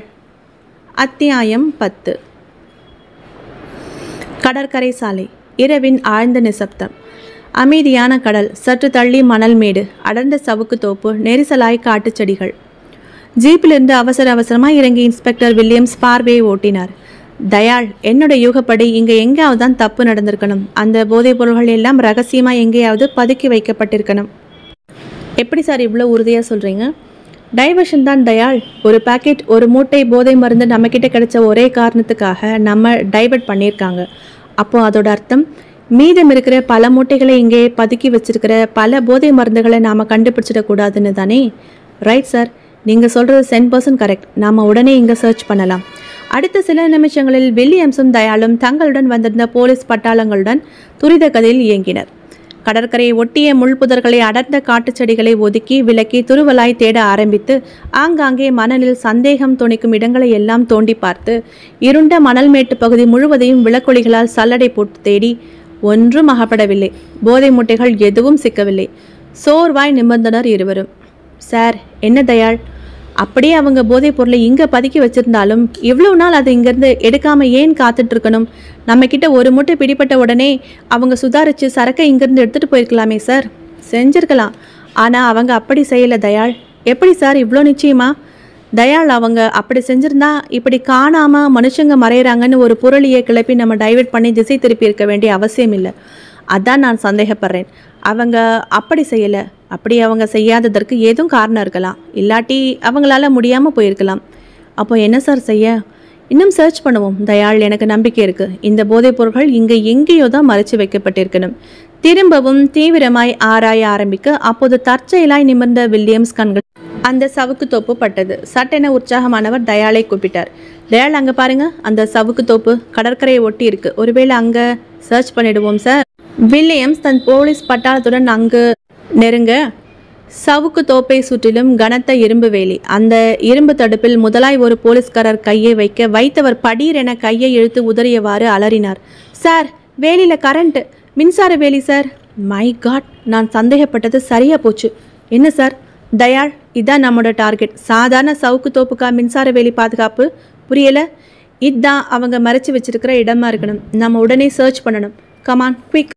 அத்தியாயம் பத்து கடற்கரை சாலை இரவின் ஆழ்ந்த நிசப்தம் அமைதியான கடல் சற்று தள்ளி மணல் மேடு அடர்ந்த சவுக்கு தோப்பு நெரிசலாய் காட்டுச் செடிகள் ஜீப்பிலிருந்து அவசர அவசரமாக இறங்கி இன்ஸ்பெக்டர் வில்லியம்ஸ் பார்வையை ஓட்டினார் தயாள் என்னோட யூகப்படி இங்கே எங்கேயாவது தான் தப்பு நடந்திருக்கணும் அந்த போதைப் பொருள்கள் எல்லாம் ரகசியமாக எங்கேயாவது பதுக்கி வைக்கப்பட்டிருக்கணும் எப்படி சார் இவ்வளோ உறுதியாக சொல்கிறீங்க டைவர்ஷன் தான் தயாள் ஒரு பாக்கெட் ஒரு மூட்டை போதை மருந்து நம்மக்கிட்ட கிடைச்ச ஒரே காரணத்துக்காக நம்ம டைவர்ட் பண்ணியிருக்காங்க அப்போ அதோட அர்த்தம் மீதம் இருக்கிற பல மூட்டைகளை இங்கே பதுக்கி வச்சிருக்கிற பல போதை மருந்துகளை நாம் கண்டுபிடிச்சிடக்கூடாதுன்னு தானே ரைட் சார் நீங்கள் சொல்கிறது சென் பர்சன்ட் கரெக்ட் நாம் உடனே இங்கே சர்ச் பண்ணலாம் அடுத்த சில நிமிஷங்களில் வில்லியம்ஸும் தயாளும் தங்களுடன் வந்திருந்த போலீஸ் பட்டாளங்களுடன் துரித கதையில் இயங்கினர் கடற்கரையை ஒட்டிய முள்புதர்களை அடர்ந்த காட்டுச் செடிகளை ஒதுக்கி விலக்கி துருவலாய் தேட ஆரம்பித்து ஆங்காங்கே மணலில் சந்தேகம் துணிக்கும் இடங்களை எல்லாம் தோண்டி பார்த்து இருண்ட மணல் மேட்டு பகுதி முழுவதையும் விளக்கொளிகளால் சல்லடை போட்டு தேடி ஒன்றும் அகப்படவில்லை போதை முட்டைகள் எதுவும் சிக்கவில்லை சோர்வாய் நிமிர்ந்தனர் இருவரும் சார் என்ன தயாள் அப்படியே அவங்க போதைப் பொருளை இங்கே பதுக்கி வச்சிருந்தாலும் இவ்வளவு நாள் அதை இங்கேருந்து எடுக்காம ஏன் காத்துட்டு இருக்கணும் நம்ம கிட்ட ஒரு மூட்டை பிடிப்பட்ட உடனே அவங்க சுதாரிச்சு சரக்கை இங்கேருந்து எடுத்துட்டு போயிருக்கலாமே சார் செஞ்சிருக்கலாம் ஆனால் அவங்க அப்படி செய்யலை தயாள் எப்படி சார் இவ்வளோ நிச்சயமா தயாள் அவங்க அப்படி செஞ்சிருந்தா இப்படி காணாம மனுஷங்க மறையிறாங்கன்னு ஒரு புரளியை கிளப்பி நம்ம டைவர்ட் பண்ணி திசை திருப்பி இருக்க வேண்டிய அவசியம் இல்லை அதான் நான் சந்தேகப்படுறேன் அவங்க அப்படி செய்யலை அப்படி அவங்க செய்யாததற்கு ஏதும் காரணம் இருக்கலாம் இல்லாட்டி அவங்களால முடியாமல் போயிருக்கலாம் அப்போ என்ன சார் செய்ய இன்னும் சர்ச் பண்ணுவோம் தயாள் எனக்கு நம்பிக்கை இருக்கு இந்த போதைப் பொருட்கள் இங்கே எங்கேயோ தான் மறைச்சு வைக்கப்பட்டிருக்கணும் திரும்பவும் தீவிரமாய் ஆராய ஆரம்பிக்க அப்போது தற்செயலாய் நிமிர்ந்த வில்லியம்ஸ் கண்கள் அந்த சவுக்கு தோப்பு பட்டது சட்டென உற்சாகமானவர் தயாளை கூப்பிட்டார் தயாள் அங்கே பாருங்க அந்த சவுக்கு தோப்பு கடற்கரையை ஒட்டி இருக்கு ஒருவேளை அங்கே சர்ச் பண்ணிடுவோம் சார் வில்லியம்ஸ் தன் போலீஸ் பட்டாளத்துடன் அங்கு நெருங்க சவுக்கு தோப்பை சுற்றிலும் கனத்த இரும்பு வேலி அந்த இரும்பு தடுப்பில் முதலாய் ஒரு போலீஸ்காரர் கையை வைக்க வைத்தவர் படீர் என கையை இழுத்து உதறியவாறு அலறினார் சார் வேலியில கரண்ட் மின்சார வேலி சார் மை காட் நான் சந்தேகப்பட்டது சரியா போச்சு என்ன சார் தயாள் இதான் நம்மளோட டார்கெட் சாதாரண சவுக்கு தோப்புக்கா மின்சார வேலி பாதுகாப்பு புரியல இதுதான் அவங்க மறைச்சு வச்சிருக்கிற இடமா இருக்கணும் நம்ம உடனே சர்ச் பண்ணணும் கமான் குவிக்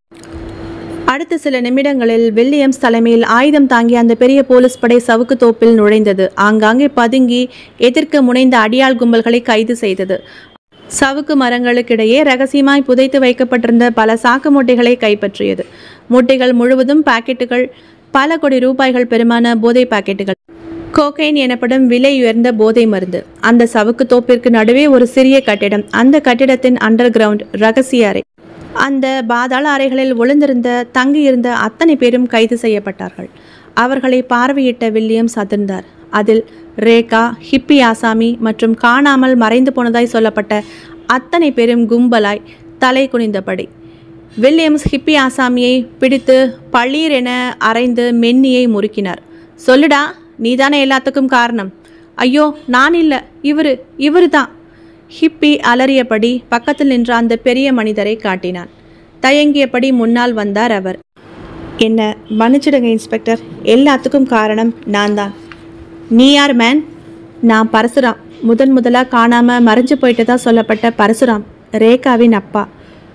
அடுத்த சில நிமிடங்களில் வில்லியம்ஸ் தலைமையில் ஆயுதம் தாங்கிய அந்த பெரிய போலீஸ் படை சவுக்கு தோப்பில் நுழைந்தது ஆங்காங்கே பதுங்கி எதிர்க்க முனைந்த அடியாள் கும்பல்களை கைது செய்தது சவுக்கு மரங்களுக்கிடையே ரகசியமாய் புதைத்து வைக்கப்பட்டிருந்த பல சாக்கு மூட்டைகளை கைப்பற்றியது மூட்டைகள் முழுவதும் பாக்கெட்டுகள் பல கோடி ரூபாய்கள் பெருமான போதை பாக்கெட்டுகள் கோகைன் எனப்படும் விலை உயர்ந்த போதை மருந்து அந்த சவுக்கு தோப்பிற்கு நடுவே ஒரு சிறிய கட்டிடம் அந்த கட்டிடத்தின் அண்டர் கிரவுண்ட் ரகசிய அறை அந்த பாதாள அறைகளில் ஒளிந்திருந்த தங்கியிருந்த அத்தனை பேரும் கைது செய்யப்பட்டார்கள் அவர்களை பார்வையிட்ட வில்லியம்ஸ் அதிர்ந்தார் அதில் ரேகா ஹிப்பி ஆசாமி மற்றும் காணாமல் மறைந்து போனதாய் சொல்லப்பட்ட அத்தனை பேரும் கும்பலாய் தலை குனிந்தபடி வில்லியம்ஸ் ஹிப்பி ஆசாமியை பிடித்து பளீர் என அரைந்து மென்னியை முறுக்கினார் சொல்லுடா நீதானே எல்லாத்துக்கும் காரணம் ஐயோ நான் இல்லை இவரு இவரு தான் ஹிப்பி அலறியபடி பக்கத்தில் நின்ற அந்த பெரிய மனிதரை காட்டினான் தயங்கியபடி முன்னால் வந்தார் அவர் என்ன மன்னிச்சிடுங்க இன்ஸ்பெக்டர் எல்லாத்துக்கும் காரணம் நான் தான் நீ யார் மேன் நான் பரசுராம் முதன் முதலாக காணாமல் மறைஞ்சு போயிட்டதா சொல்லப்பட்ட பரசுராம் ரேகாவின் அப்பா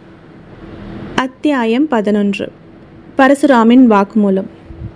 அத்தியாயம் பதினொன்று பரசுராமின் வாக்குமூலம்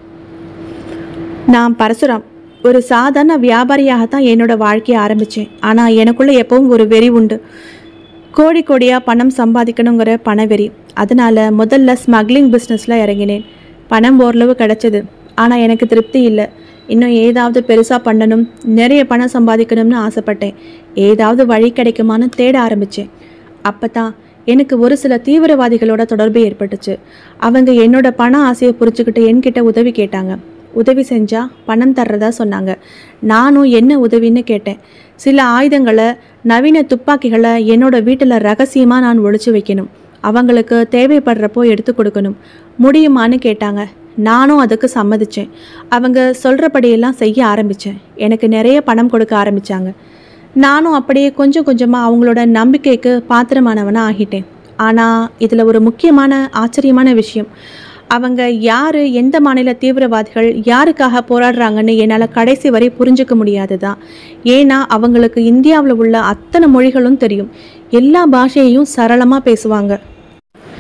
நான் பரசுராம் ஒரு சாதாரண வியாபாரியாக தான் என்னோட வாழ்க்கையை ஆரம்பித்தேன் ஆனால் எனக்குள்ள எப்பவும் ஒரு வெறி உண்டு கோடி கோடியாக பணம் சம்பாதிக்கணுங்கிற பணவெறி அதனால முதல்ல ஸ்மக்லிங் பிஸ்னஸில் இறங்கினேன் பணம் ஓரளவு கிடைச்சது ஆனால் எனக்கு திருப்தி இல்லை இன்னும் ஏதாவது பெருசாக பண்ணணும் நிறைய பணம் சம்பாதிக்கணும்னு ஆசைப்பட்டேன் ஏதாவது வழி கிடைக்குமான்னு தேட ஆரம்பித்தேன் அப்போ தான் எனக்கு ஒரு சில தீவிரவாதிகளோட தொடர்பு ஏற்பட்டுச்சு அவங்க என்னோட பண ஆசையை புரிச்சுக்கிட்டு என்கிட்ட உதவி கேட்டாங்க உதவி செஞ்சா பணம் தர்றதா சொன்னாங்க நானும் என்ன உதவின்னு கேட்டேன் சில ஆயுதங்களை நவீன துப்பாக்கிகளை என்னோட வீட்டில் ரகசியமாக நான் ஒளிச்சு வைக்கணும் அவங்களுக்கு தேவைப்படுறப்போ எடுத்து கொடுக்கணும் முடியுமான்னு கேட்டாங்க நானும் அதுக்கு சம்மதிச்சேன் அவங்க சொல்கிறபடியெல்லாம் செய்ய ஆரம்பித்தேன் எனக்கு நிறைய பணம் கொடுக்க ஆரம்பித்தாங்க நானும் அப்படியே கொஞ்சம் கொஞ்சமாக அவங்களோட நம்பிக்கைக்கு பாத்திரமானவனாக ஆகிட்டேன் ஆனால் இதில் ஒரு முக்கியமான ஆச்சரியமான விஷயம் அவங்க யார் எந்த மாநில தீவிரவாதிகள் யாருக்காக போராடுறாங்கன்னு என்னால் கடைசி வரை புரிஞ்சுக்க முடியாது தான் ஏன்னா அவங்களுக்கு இந்தியாவில் உள்ள அத்தனை மொழிகளும் தெரியும் எல்லா பாஷையையும் சரளமாக பேசுவாங்க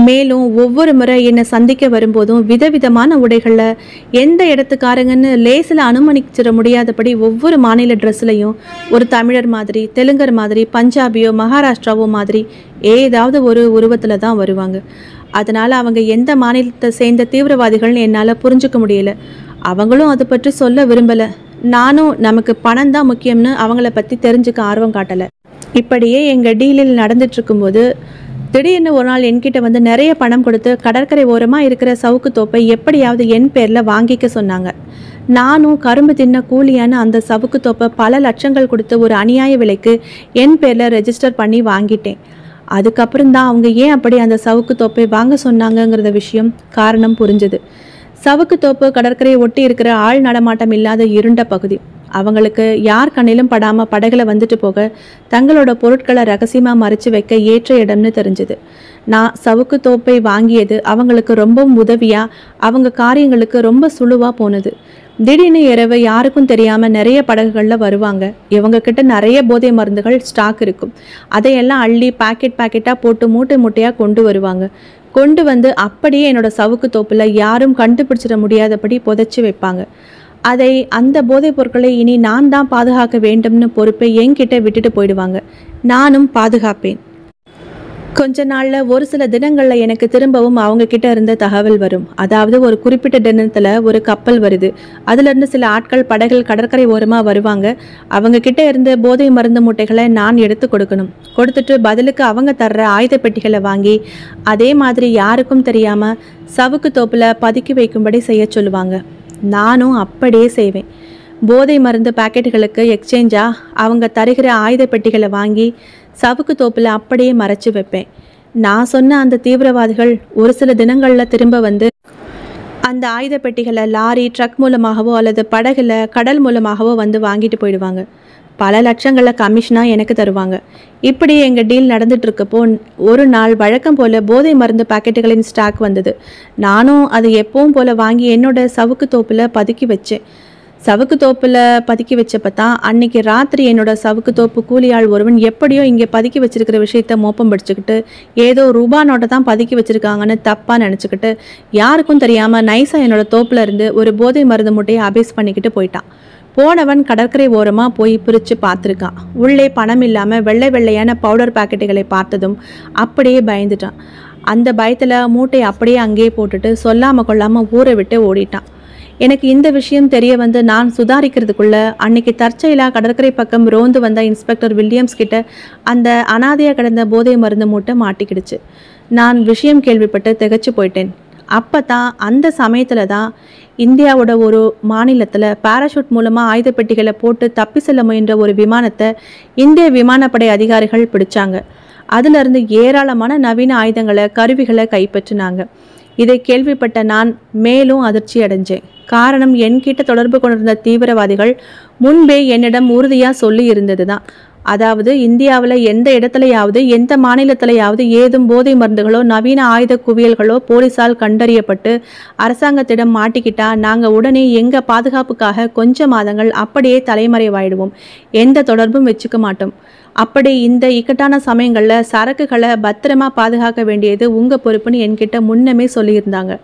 மேலும் ஒவ்வொரு முறை என்னை சந்திக்க வரும்போதும் விதவிதமான உடைகளில் எந்த இடத்துக்காரங்கன்னு லேசில் அனுமதிச்சிட முடியாதபடி ஒவ்வொரு மாநில ட்ரெஸ்லையும் ஒரு தமிழர் மாதிரி தெலுங்கர் மாதிரி பஞ்சாபியோ மகாராஷ்டிராவோ மாதிரி ஏதாவது ஒரு உருவத்தில் தான் வருவாங்க அதனால் அவங்க எந்த மாநிலத்தை சேர்ந்த தீவிரவாதிகள்னு என்னால் புரிஞ்சுக்க முடியல அவங்களும் அதை பற்றி சொல்ல விரும்பலை நானும் நமக்கு பணம் தான் முக்கியம்னு அவங்கள பற்றி தெரிஞ்சுக்க ஆர்வம் காட்டலை இப்படியே எங்கள் டீலில் நடந்துட்டு இருக்கும்போது திடீர்னு ஒரு நாள் என்கிட்ட வந்து நிறைய பணம் கொடுத்து கடற்கரை ஓரமாக இருக்கிற சவுக்கு தோப்பை எப்படியாவது என் பேரில் வாங்கிக்க சொன்னாங்க நானும் கரும்பு தின்ன கூலியான அந்த சவுக்கு தோப்பை பல லட்சங்கள் கொடுத்து ஒரு அநியாய விலைக்கு என் பேரில் ரெஜிஸ்டர் பண்ணி வாங்கிட்டேன் அதுக்கப்புறம் தான் அவங்க ஏன் அப்படி அந்த சவுக்கு தோப்பை வாங்க சொன்னாங்கங்கிறத விஷயம் காரணம் புரிஞ்சுது சவுக்கு தோப்பு கடற்கரையை ஒட்டி இருக்கிற ஆள் நடமாட்டம் இல்லாத இருண்ட பகுதி அவங்களுக்கு யார் கண்ணிலும் படாம படகுல வந்துட்டு போக தங்களோட பொருட்களை ரகசியமா மறைச்சு வைக்க ஏற்ற இடம்னு தெரிஞ்சுது நான் சவுக்கு தோப்பை வாங்கியது அவங்களுக்கு ரொம்பவும் உதவியா அவங்க காரியங்களுக்கு ரொம்ப சுழுவா போனது திடீர்னு இரவு யாருக்கும் தெரியாம நிறைய படகுகள்ல வருவாங்க இவங்க கிட்ட நிறைய போதை மருந்துகள் ஸ்டாக் இருக்கும் அதையெல்லாம் அள்ளி பாக்கெட் பாக்கெட்டா போட்டு மூட்டை மூட்டையா கொண்டு வருவாங்க கொண்டு வந்து அப்படியே என்னோட சவுக்கு தோப்புல யாரும் கண்டுபிடிச்சிட முடியாதபடி புதைச்சி வைப்பாங்க அதை அந்த போதைப் பொருட்களை இனி நான் தான் பாதுகாக்க வேண்டும்னு பொறுப்பை என்கிட்ட விட்டுட்டு போயிடுவாங்க நானும் பாதுகாப்பேன் கொஞ்ச நாள்ல ஒரு சில தினங்கள்ல எனக்கு திரும்பவும் அவங்க கிட்ட இருந்த தகவல் வரும் அதாவது ஒரு குறிப்பிட்ட தினத்துல ஒரு கப்பல் வருது அதுல இருந்து சில ஆட்கள் படகில் கடற்கரை ஓரமா வருவாங்க அவங்க கிட்ட இருந்த போதை மருந்து மூட்டைகளை நான் எடுத்து கொடுக்கணும் கொடுத்துட்டு பதிலுக்கு அவங்க தர்ற ஆயுத பெட்டிகளை வாங்கி அதே மாதிரி யாருக்கும் தெரியாம சவுக்கு தோப்புல பதுக்கி வைக்கும்படி செய்ய சொல்லுவாங்க நானும் அப்படியே செய்வேன் போதை மருந்து பாக்கெட்டுகளுக்கு எக்ஸ்சேஞ்சா அவங்க தருகிற ஆயுத பெட்டிகளை வாங்கி சவுக்கு தோப்பில் அப்படியே மறைச்சு வைப்பேன் நான் சொன்ன அந்த தீவிரவாதிகள் ஒரு சில தினங்களில் திரும்ப வந்து அந்த ஆயுத பெட்டிகளை லாரி ட்ரக் மூலமாகவோ அல்லது படகுல கடல் மூலமாகவோ வந்து வாங்கிட்டு போயிடுவாங்க பல லட்சங்களில் கமிஷனாக எனக்கு தருவாங்க இப்படி எங்கள் டீல் நடந்துட்டு இருக்கப்போ ஒரு நாள் வழக்கம் போல் போதை மருந்து பாக்கெட்டுகளின் ஸ்டாக் வந்தது நானும் அது எப்பவும் போல் வாங்கி என்னோட சவுக்கு தோப்பில் பதுக்கி வச்சேன் சவுக்கு தோப்பில் பதுக்கி வச்சப்ப தான் அன்னைக்கு ராத்திரி என்னோட சவுக்கு தோப்பு கூலியாள் ஒருவன் எப்படியோ இங்கே பதுக்கி வச்சிருக்கிற விஷயத்த மோப்பம் பிடிச்சிக்கிட்டு ஏதோ ரூபா நோட்டை தான் பதுக்கி வச்சிருக்காங்கன்னு தப்பாக நினச்சிக்கிட்டு யாருக்கும் தெரியாமல் நைஸாக என்னோட தோப்புல இருந்து ஒரு போதை மருந்து மூட்டையை அபேஸ் பண்ணிக்கிட்டு போயிட்டான் போனவன் கடற்கரை ஓரமாக போய் பிரித்து பார்த்துருக்கான் உள்ளே பணம் இல்லாமல் வெள்ளை வெள்ளையான பவுடர் பாக்கெட்டுகளை பார்த்ததும் அப்படியே பயந்துட்டான் அந்த பயத்தில் மூட்டையை அப்படியே அங்கேயே போட்டுட்டு சொல்லாமல் கொள்ளாமல் ஊரை விட்டு ஓடிட்டான் எனக்கு இந்த விஷயம் தெரிய வந்து நான் சுதாரிக்கிறதுக்குள்ள அன்னைக்கு தற்செயலா கடற்கரை பக்கம் ரோந்து வந்த இன்ஸ்பெக்டர் வில்லியம்ஸ் கிட்ட அந்த அனாதையாக கிடந்த போதை மருந்து மூட்டை மாட்டிக்கிடுச்சு நான் விஷயம் கேள்விப்பட்டு திகைச்சு போயிட்டேன் அப்போ தான் அந்த சமயத்தில் தான் இந்தியாவோட ஒரு மாநிலத்தில் பாராஷூட் மூலமாக ஆயுத பெட்டிகளை போட்டு தப்பி செல்ல முயன்ற ஒரு விமானத்தை இந்திய விமானப்படை அதிகாரிகள் பிடிச்சாங்க அதிலிருந்து ஏராளமான நவீன ஆயுதங்களை கருவிகளை கைப்பற்றினாங்க இதை கேள்விப்பட்ட நான் மேலும் அதிர்ச்சி அடைஞ்சேன் காரணம் என்கிட்ட தொடர்பு கொண்டிருந்த தீவிரவாதிகள் முன்பே என்னிடம் உறுதியாக சொல்லி இருந்தது தான் அதாவது இந்தியாவில் எந்த இடத்துலையாவது எந்த மாநிலத்திலையாவது ஏதும் போதை மருந்துகளோ நவீன ஆயுத குவியல்களோ போலீஸால் கண்டறியப்பட்டு அரசாங்கத்திடம் மாட்டிக்கிட்டா நாங்கள் உடனே எங்கள் பாதுகாப்புக்காக கொஞ்ச மாதங்கள் அப்படியே தலைமறைவாயிடுவோம் எந்த தொடர்பும் வச்சுக்க மாட்டோம் அப்படி இந்த இக்கட்டான சமயங்களில் சரக்குகளை பத்திரமா பாதுகாக்க வேண்டியது உங்கள் பொறுப்புன்னு என்கிட்ட முன்னமே சொல்லியிருந்தாங்க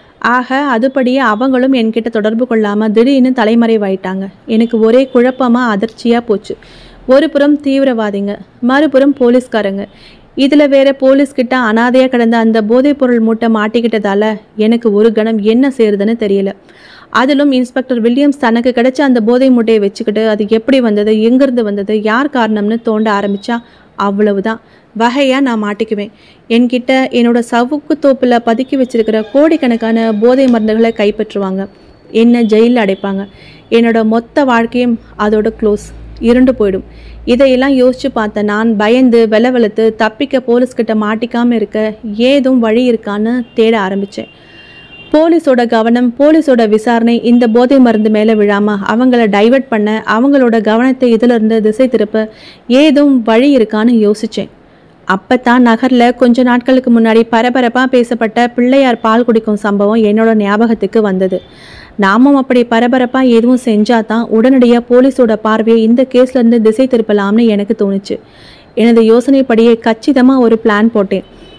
ஆக அதுபடியே அவங்களும் என்கிட்ட தொடர்பு கொள்ளாமல் திடீர்னு தலைமறைவாயிட்டாங்க எனக்கு ஒரே குழப்பமாக அதிர்ச்சியாக போச்சு ஒரு புறம் தீவிரவாதிங்க மறுபுறம் போலீஸ்காரங்க இதில் வேற போலீஸ்கிட்ட அனாதையாக கிடந்த அந்த போதைப்பொருள் மூட்டை மாட்டிக்கிட்டதால எனக்கு ஒரு கணம் என்ன செய்யறதுன்னு தெரியல அதிலும் இன்ஸ்பெக்டர் வில்லியம்ஸ் தனக்கு கிடைச்ச அந்த போதை மூட்டையை வச்சுக்கிட்டு அது எப்படி வந்தது எங்கிருந்து வந்தது யார் காரணம்னு தோண்ட ஆரம்பிச்சா அவ்வளவுதான் வகையாக நான் மாட்டிக்குவேன் என்கிட்ட என்னோட சவுக்கு தோப்பில் பதுக்கி வச்சிருக்கிற கோடிக்கணக்கான போதை மருந்துகளை கைப்பற்றுவாங்க என்ன ஜெயிலில் அடைப்பாங்க என்னோட மொத்த வாழ்க்கையும் அதோட க்ளோஸ் இருண்டு போயிடும் இதையெல்லாம் யோசிச்சு பார்த்த நான் பயந்து வெல வெளுத்து தப்பிக்க போலீஸ்கிட்ட மாட்டிக்காம இருக்க ஏதும் வழி இருக்கான்னு தேட ஆரம்பித்தேன் போலீஸோட கவனம் போலீஸோட விசாரணை இந்த போதை மருந்து மேலே விழாம அவங்கள டைவர்ட் பண்ண அவங்களோட கவனத்தை இதிலிருந்து திசை திருப்ப ஏதும் வழி இருக்கான்னு யோசிச்சேன் அப்பத்தான் நகர்ல கொஞ்ச நாட்களுக்கு முன்னாடி பரபரப்பா பேசப்பட்ட பிள்ளையார் பால் குடிக்கும் சம்பவம் என்னோட ஞாபகத்துக்கு வந்தது நாமும் அப்படி பரபரப்பா எதுவும் செஞ்சாதான் உடனடியாக போலீஸோட பார்வையை இந்த கேஸ்ல இருந்து திசை திருப்பலாம்னு எனக்கு தோணுச்சு எனது யோசனைப்படியே கச்சிதமா ஒரு பிளான் போட்டேன்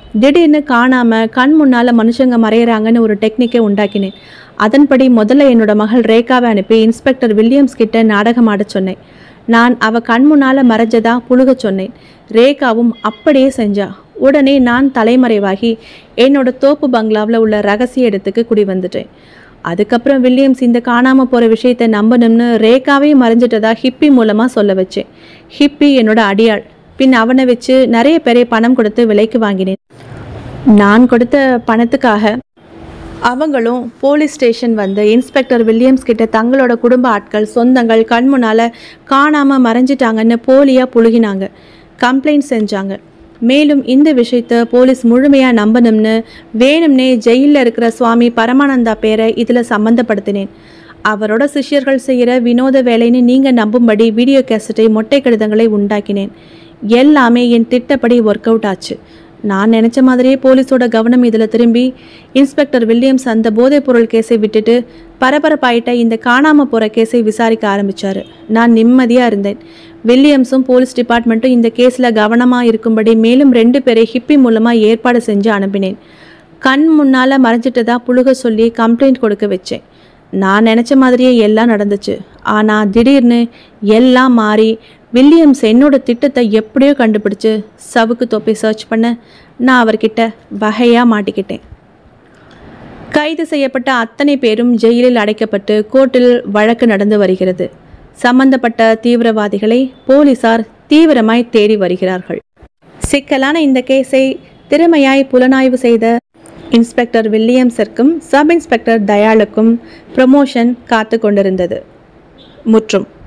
திடீர்னு காணாமல் கண் முன்னால் மனுஷங்க மறையிறாங்கன்னு ஒரு டெக்னிக்கை உண்டாக்கினேன் அதன்படி முதல்ல என்னோட மகள் ரேகாவை அனுப்பி இன்ஸ்பெக்டர் வில்லியம்ஸ் கிட்ட நாடகம் ஆடச் சொன்னேன் நான் அவ கண் முன்னால் மறைஞ்சதா புழுக சொன்னேன் ரேகாவும் அப்படியே செஞ்சா உடனே நான் தலைமறைவாகி என்னோட தோப்பு பங்களாவில் உள்ள ரகசிய இடத்துக்கு குடி வந்துட்டேன் அதுக்கப்புறம் வில்லியம்ஸ் இந்த காணாமல் போகிற விஷயத்தை நம்பணும்னு ரேகாவே மறைஞ்சிட்டதா ஹிப்பி மூலமாக சொல்ல வச்சேன் ஹிப்பி என்னோட அடியாள் பின் அவனை வச்சு நிறைய பேரை பணம் கொடுத்து விலைக்கு வாங்கினேன் நான் கொடுத்த பணத்துக்காக அவங்களும் போலீஸ் ஸ்டேஷன் வந்து இன்ஸ்பெக்டர் வில்லியம்ஸ் கிட்ட தங்களோட குடும்ப ஆட்கள் சொந்தங்கள் கண் முன்னால் காணாமல் மறைஞ்சிட்டாங்கன்னு போலியாக புழுகினாங்க கம்ப்ளைண்ட் செஞ்சாங்க மேலும் இந்த விஷயத்த போலீஸ் முழுமையாக நம்பணும்னு வேணும்னே ஜெயிலில் இருக்கிற சுவாமி பரமானந்தா பேரை இதில் சம்மந்தப்படுத்தினேன் அவரோட சிஷ்யர்கள் செய்கிற வினோத வேலைன்னு நீங்கள் நம்பும்படி வீடியோ கேசட்டை மொட்டை கடிதங்களை உண்டாக்கினேன் எல்லாமே என் திட்டப்படி ஒர்க் அவுட் ஆச்சு நான் நினச்ச மாதிரியே போலீஸோட கவனம் இதில் திரும்பி இன்ஸ்பெக்டர் வில்லியம்ஸ் அந்த போதைப்பொருள் கேஸை விட்டுட்டு பரபரப்பாயிட்ட இந்த காணாமல் போகிற கேஸை விசாரிக்க ஆரம்பித்தார் நான் நிம்மதியாக இருந்தேன் வில்லியம்ஸும் போலீஸ் டிபார்ட்மெண்ட்டும் இந்த கேஸில் கவனமாக இருக்கும்படி மேலும் ரெண்டு பேரை ஹிப்பி மூலமாக ஏற்பாடு செஞ்சு அனுப்பினேன் கண் முன்னால் மறைஞ்சிட்டதா புழுக சொல்லி கம்ப்ளைண்ட் கொடுக்க வச்சேன் நான் நினச்ச மாதிரியே எல்லாம் நடந்துச்சு ஆனால் திடீர்னு எல்லாம் மாறி வில்லியம்ஸ் என்னோட திட்டத்தை எப்படியோ கண்டுபிடிச்சு சவுக்கு தொப்பை சர்ச் பண்ண நான் அவர்கிட்ட வகையாக மாட்டிக்கிட்டேன் கைது செய்யப்பட்ட அத்தனை பேரும் ஜெயிலில் அடைக்கப்பட்டு கோர்ட்டில் வழக்கு நடந்து வருகிறது சம்பந்தப்பட்ட தீவிரவாதிகளை போலீசார் தீவிரமாய் தேடி வருகிறார்கள் சிக்கலான இந்த கேஸை திறமையாய் புலனாய்வு செய்த இன்ஸ்பெக்டர் வில்லியம்ஸிற்கும் சப் இன்ஸ்பெக்டர் தயாளுக்கும் ப்ரமோஷன் காத்து கொண்டிருந்தது முற்றும்